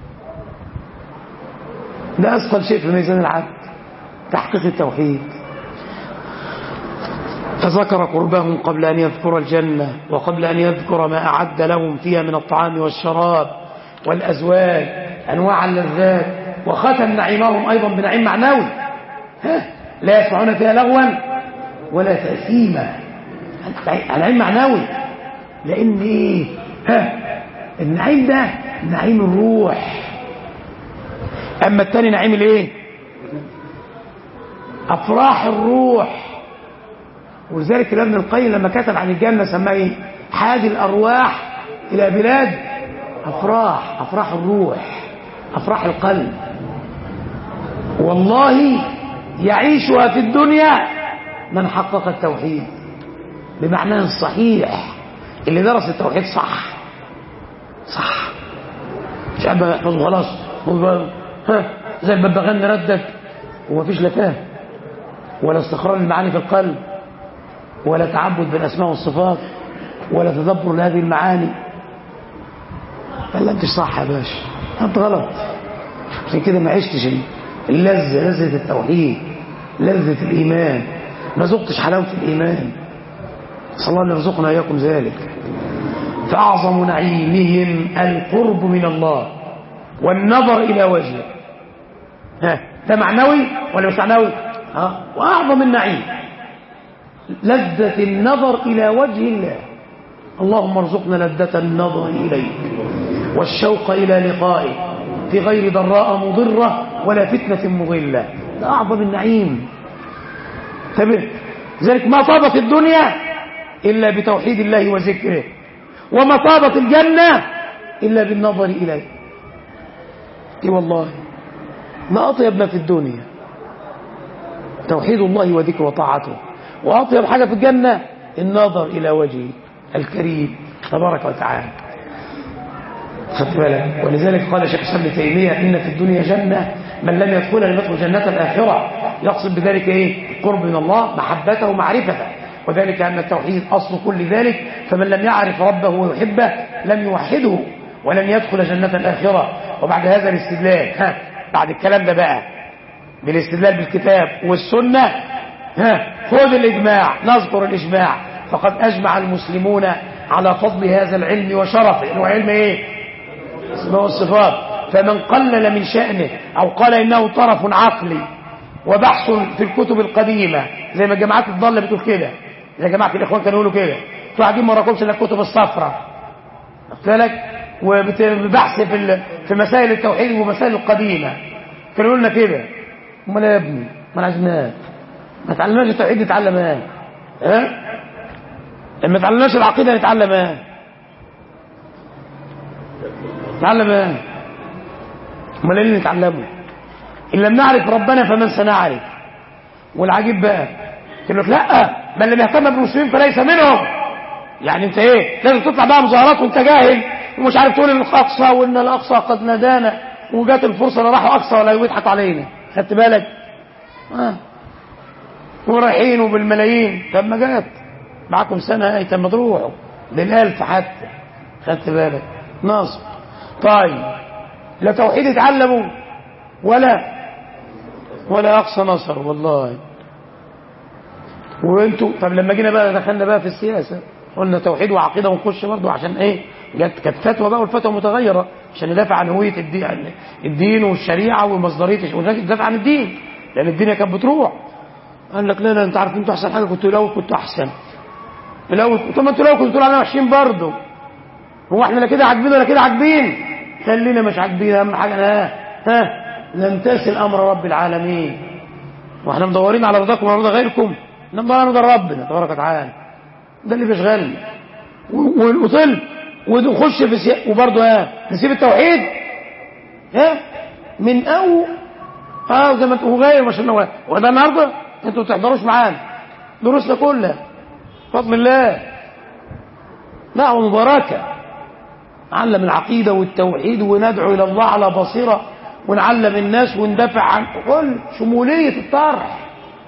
ده أثقل شيء في ميزان العبد تحقيق التوحيد فذكر قربهم قبل أن يذكر الجنة وقبل أن يذكر ما أعد لهم فيها من الطعام والشراب والأزواج أنواع اللذات وختم نعيمهم أيضا بنعيم معنوي ها لا يسمعون فيها لغوا ولا تأثيما النعيم معنوي لأن إيه ها النعيم ده نعيم الروح أما التاني نعيم الإيه أفراح الروح ولذلك ابن القيم لما كتب عن الجنة سماه ايه حادي الأرواح إلى بلاد أفراح أفراح الروح أفراح القلب والله يعيشها في الدنيا من حقق التوحيد بمعناه الصحيح اللي درس التوحيد صح صح مش قاعد يحفظه خلاص ها زي الببغان ردك ومفيش لا فهم ولا استقرار المعاني في القلب ولا تعبد بالاسماء والصفات ولا تدبر لهذه المعاني قال لا انت صح يا باشا انت غلط عشان كده ما عشتش اللذة لذة التوحيد لذة الإيمان ما ذقتش حلاوة الإيمان صلى الله أن يرزقنا إياكم ذلك فأعظم نعيمهم القرب من الله والنظر إلى وجهه ها ده معنوي ولا مش معنوي ها وأعظم النعيم لذة النظر إلى وجه الله اللهم ارزقنا لذة النظر إليك والشوق إلى لقائك في غير ضراء مضرة ولا فتنة مضلة ده أعظم النعيم تبه ذلك ما طابت الدنيا إلا بتوحيد الله وذكره وما طابت الجنة إلا بالنظر إليه إي والله ما أطيب ما في الدنيا توحيد الله وذكره وطاعته وأطيب حاجة في الجنة النظر إلى وجهه الكريم تبارك وتعالى خدت بالك ولذلك قال شيخ الاسلام ابن تيميه ان في الدنيا جنه من لم يدخلها لم يدخل جنه الاخره يقصد بذلك ايه قرب من الله محبته ومعرفته وذلك ان التوحيد اصل كل ذلك فمن لم يعرف ربه ويحبه لم يوحده ولن يدخل جنه الاخره وبعد هذا الاستدلال ها بعد الكلام ده بقى بالاستدلال بالكتاب والسنه ها خذ الاجماع نذكر الاجماع فقد اجمع المسلمون على فضل هذا العلم وشرفه اللي هو علم ايه اسمه والصفات فمن قلل من شأنه أو قال إنه طرف عقلي وبحث في الكتب القديمة زي ما الجماعات الضالة بتقول كده زي جماعة الإخوان كانوا يقولوا كده انتوا قاعدين ما وراكمش إلا الكتب الصفراء قلت لك وبحث في في مسائل التوحيد ومسائل القديمة كانوا يقولوا لنا كده امال يا ابني ما عايزناك ما تعلمناش التوحيد نتعلم ايه ها لما تعلمناش العقيدة نتعلم ايه نتعلم ايه امال ايه اللي نتعلمه ان لم نعرف ربنا فمن سنعرف والعجيب بقى قلت لك لا من لم يهتم بالمسلمين فليس منهم يعني انت ايه لازم تطلع بقى مظاهرات وانت جاهل ومش عارف تقول الاقصى وان الاقصى قد نادانا وجات الفرصه لا راحوا اقصى ولا يضحك علينا خدت بالك اه ورايحين وبالملايين طب ما جات معاكم سنه ايه طب ما تروحوا بالالف حتى خدت بالك ناصر طيب لا توحيد اتعلموا ولا ولا اقصى نصر والله وانتوا طب لما جينا بقى دخلنا بقى في السياسه قلنا توحيد وعقيده ونخش برضه عشان ايه جت كانت فتوى بقى والفتوى متغيره عشان يدافع عن هويه الدين الدين والشريعه ومصدريه والناس تدافع عن الدين لان الدنيا كانت بتروح قال لك لا لا انت عارف انتوا احسن حاجه كنتوا الاول كنتوا احسن الاول طب ما انتوا الاول كنتوا الاول وحشين برضه هو احنا لا كده عاجبين ولا كده عاجبين خلينا مش عاجبين اهم حاجه ها ها نمتثل امر رب العالمين واحنا مدورين على رضاكم ولا رضا غيركم ندور على رضا ربنا تبارك وتعالى ده اللي بيشغلنا وطل ونخش في سي... وبرضه ها نسيب التوحيد ها من اول اه زي ما انتوا غير ما شاء الله وده النهارده انتوا ما تحضروش معانا دروسنا كلها بفضل الله دعوه مباركه علم العقيده والتوحيد وندعو الى الله على بصيره ونعلم الناس وندافع عن كل شموليه الطرح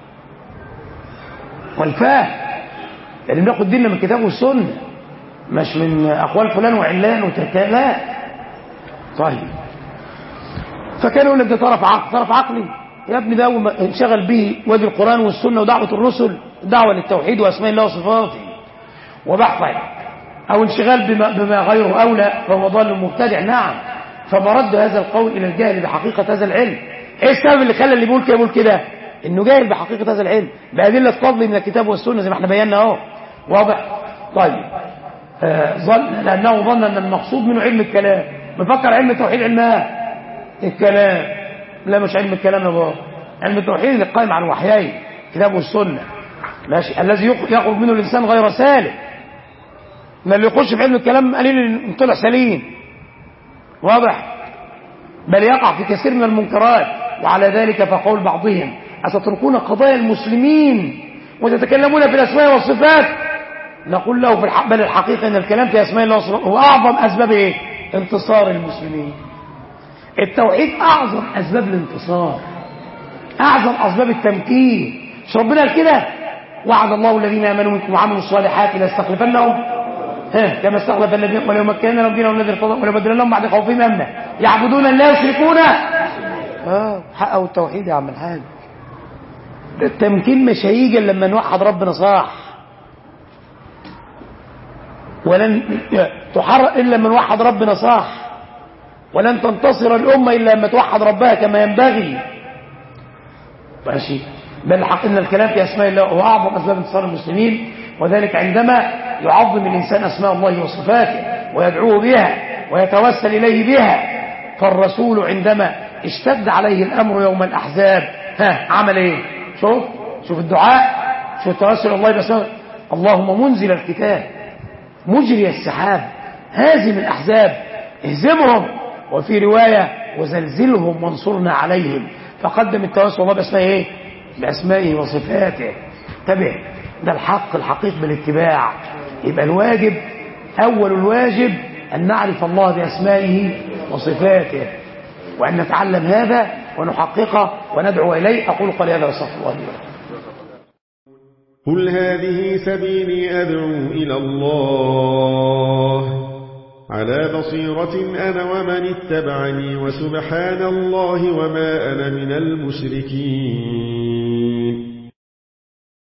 والفهم لان بناخد ديننا من الكتاب والسنه مش من اقوال فلان وعلان وتركان لا طيب فكان يقول لك ده طرف عقل طرف عقلي يا ابني ده اول ما انشغل به وادي القران والسنه ودعوه الرسل دعوه للتوحيد واسماء الله وصفاته وبحث او انشغال بما, بما غيره اولى فهو ضال مبتدع نعم فمرد هذا القول الى الجهل بحقيقه هذا العلم ايه السبب اللي خلى اللي بيقول كده يقول كده انه جاهل بحقيقه هذا العلم بادله فضل من الكتاب والسنه زي ما احنا بينا اهو واضح طيب آه ظن لانه ظن ان المقصود منه علم الكلام مفكر علم التوحيد علمها الكلام لا مش علم الكلام يا بابا علم التوحيد اللي قائم على الوحيين الكتاب والسنه ماشي الذي يخرج منه الانسان غير سالم ما اللي يخش في علم الكلام قليل طلع سليم واضح بل يقع في كثير من المنكرات وعلى ذلك فقول بعضهم أتتركون قضايا المسلمين وتتكلمون في الأسماء والصفات نقول له في الحق بل الحقيقة أن الكلام في أسماء الله والصفات هو أعظم أسباب إيه؟ انتصار المسلمين التوحيد أعظم أسباب الانتصار أعظم أسباب التمكين مش ربنا قال كده وعد الله الذين آمنوا منكم وعملوا الصالحات ليستخلفنهم ها كما استخلف الذين ولو مكنا لهم دينهم الذي ارتضى ولو بدلنا لهم بعد خوفهم امنا يعبدون لا يشركون اه حققوا التوحيد يا عم الحاج التمكين مش هيجي لما نوحد ربنا صح ولن تحرق الا لما نوحد ربنا صح ولن تنتصر الامه الا لما توحد ربها كما ينبغي ماشي بل حق ان الكلام في اسماء الله هو اعظم اسباب انتصار المسلمين وذلك عندما يعظم الإنسان أسماء الله وصفاته ويدعوه بها ويتوسل إليه بها فالرسول عندما اشتد عليه الأمر يوم الأحزاب ها عمل إيه شوف شوف الدعاء شوف التوسل الله بأسماء اللهم منزل الكتاب مجري السحاب هازم الأحزاب اهزمهم وفي رواية وزلزلهم وانصرنا عليهم فقدم التوسل الله بأسمائه إيه بأسمائه وصفاته انتبه ده الحق الحقيقي بالاتباع يبقى الواجب أول الواجب أن نعرف الله بأسمائه وصفاته وأن نتعلم هذا ونحققه وندعو إليه أقول قال هذا وصف الله لي قل هذه سبيلي أدعو إلى الله على بصيرة أنا ومن اتبعني وسبحان الله وما أنا من المشركين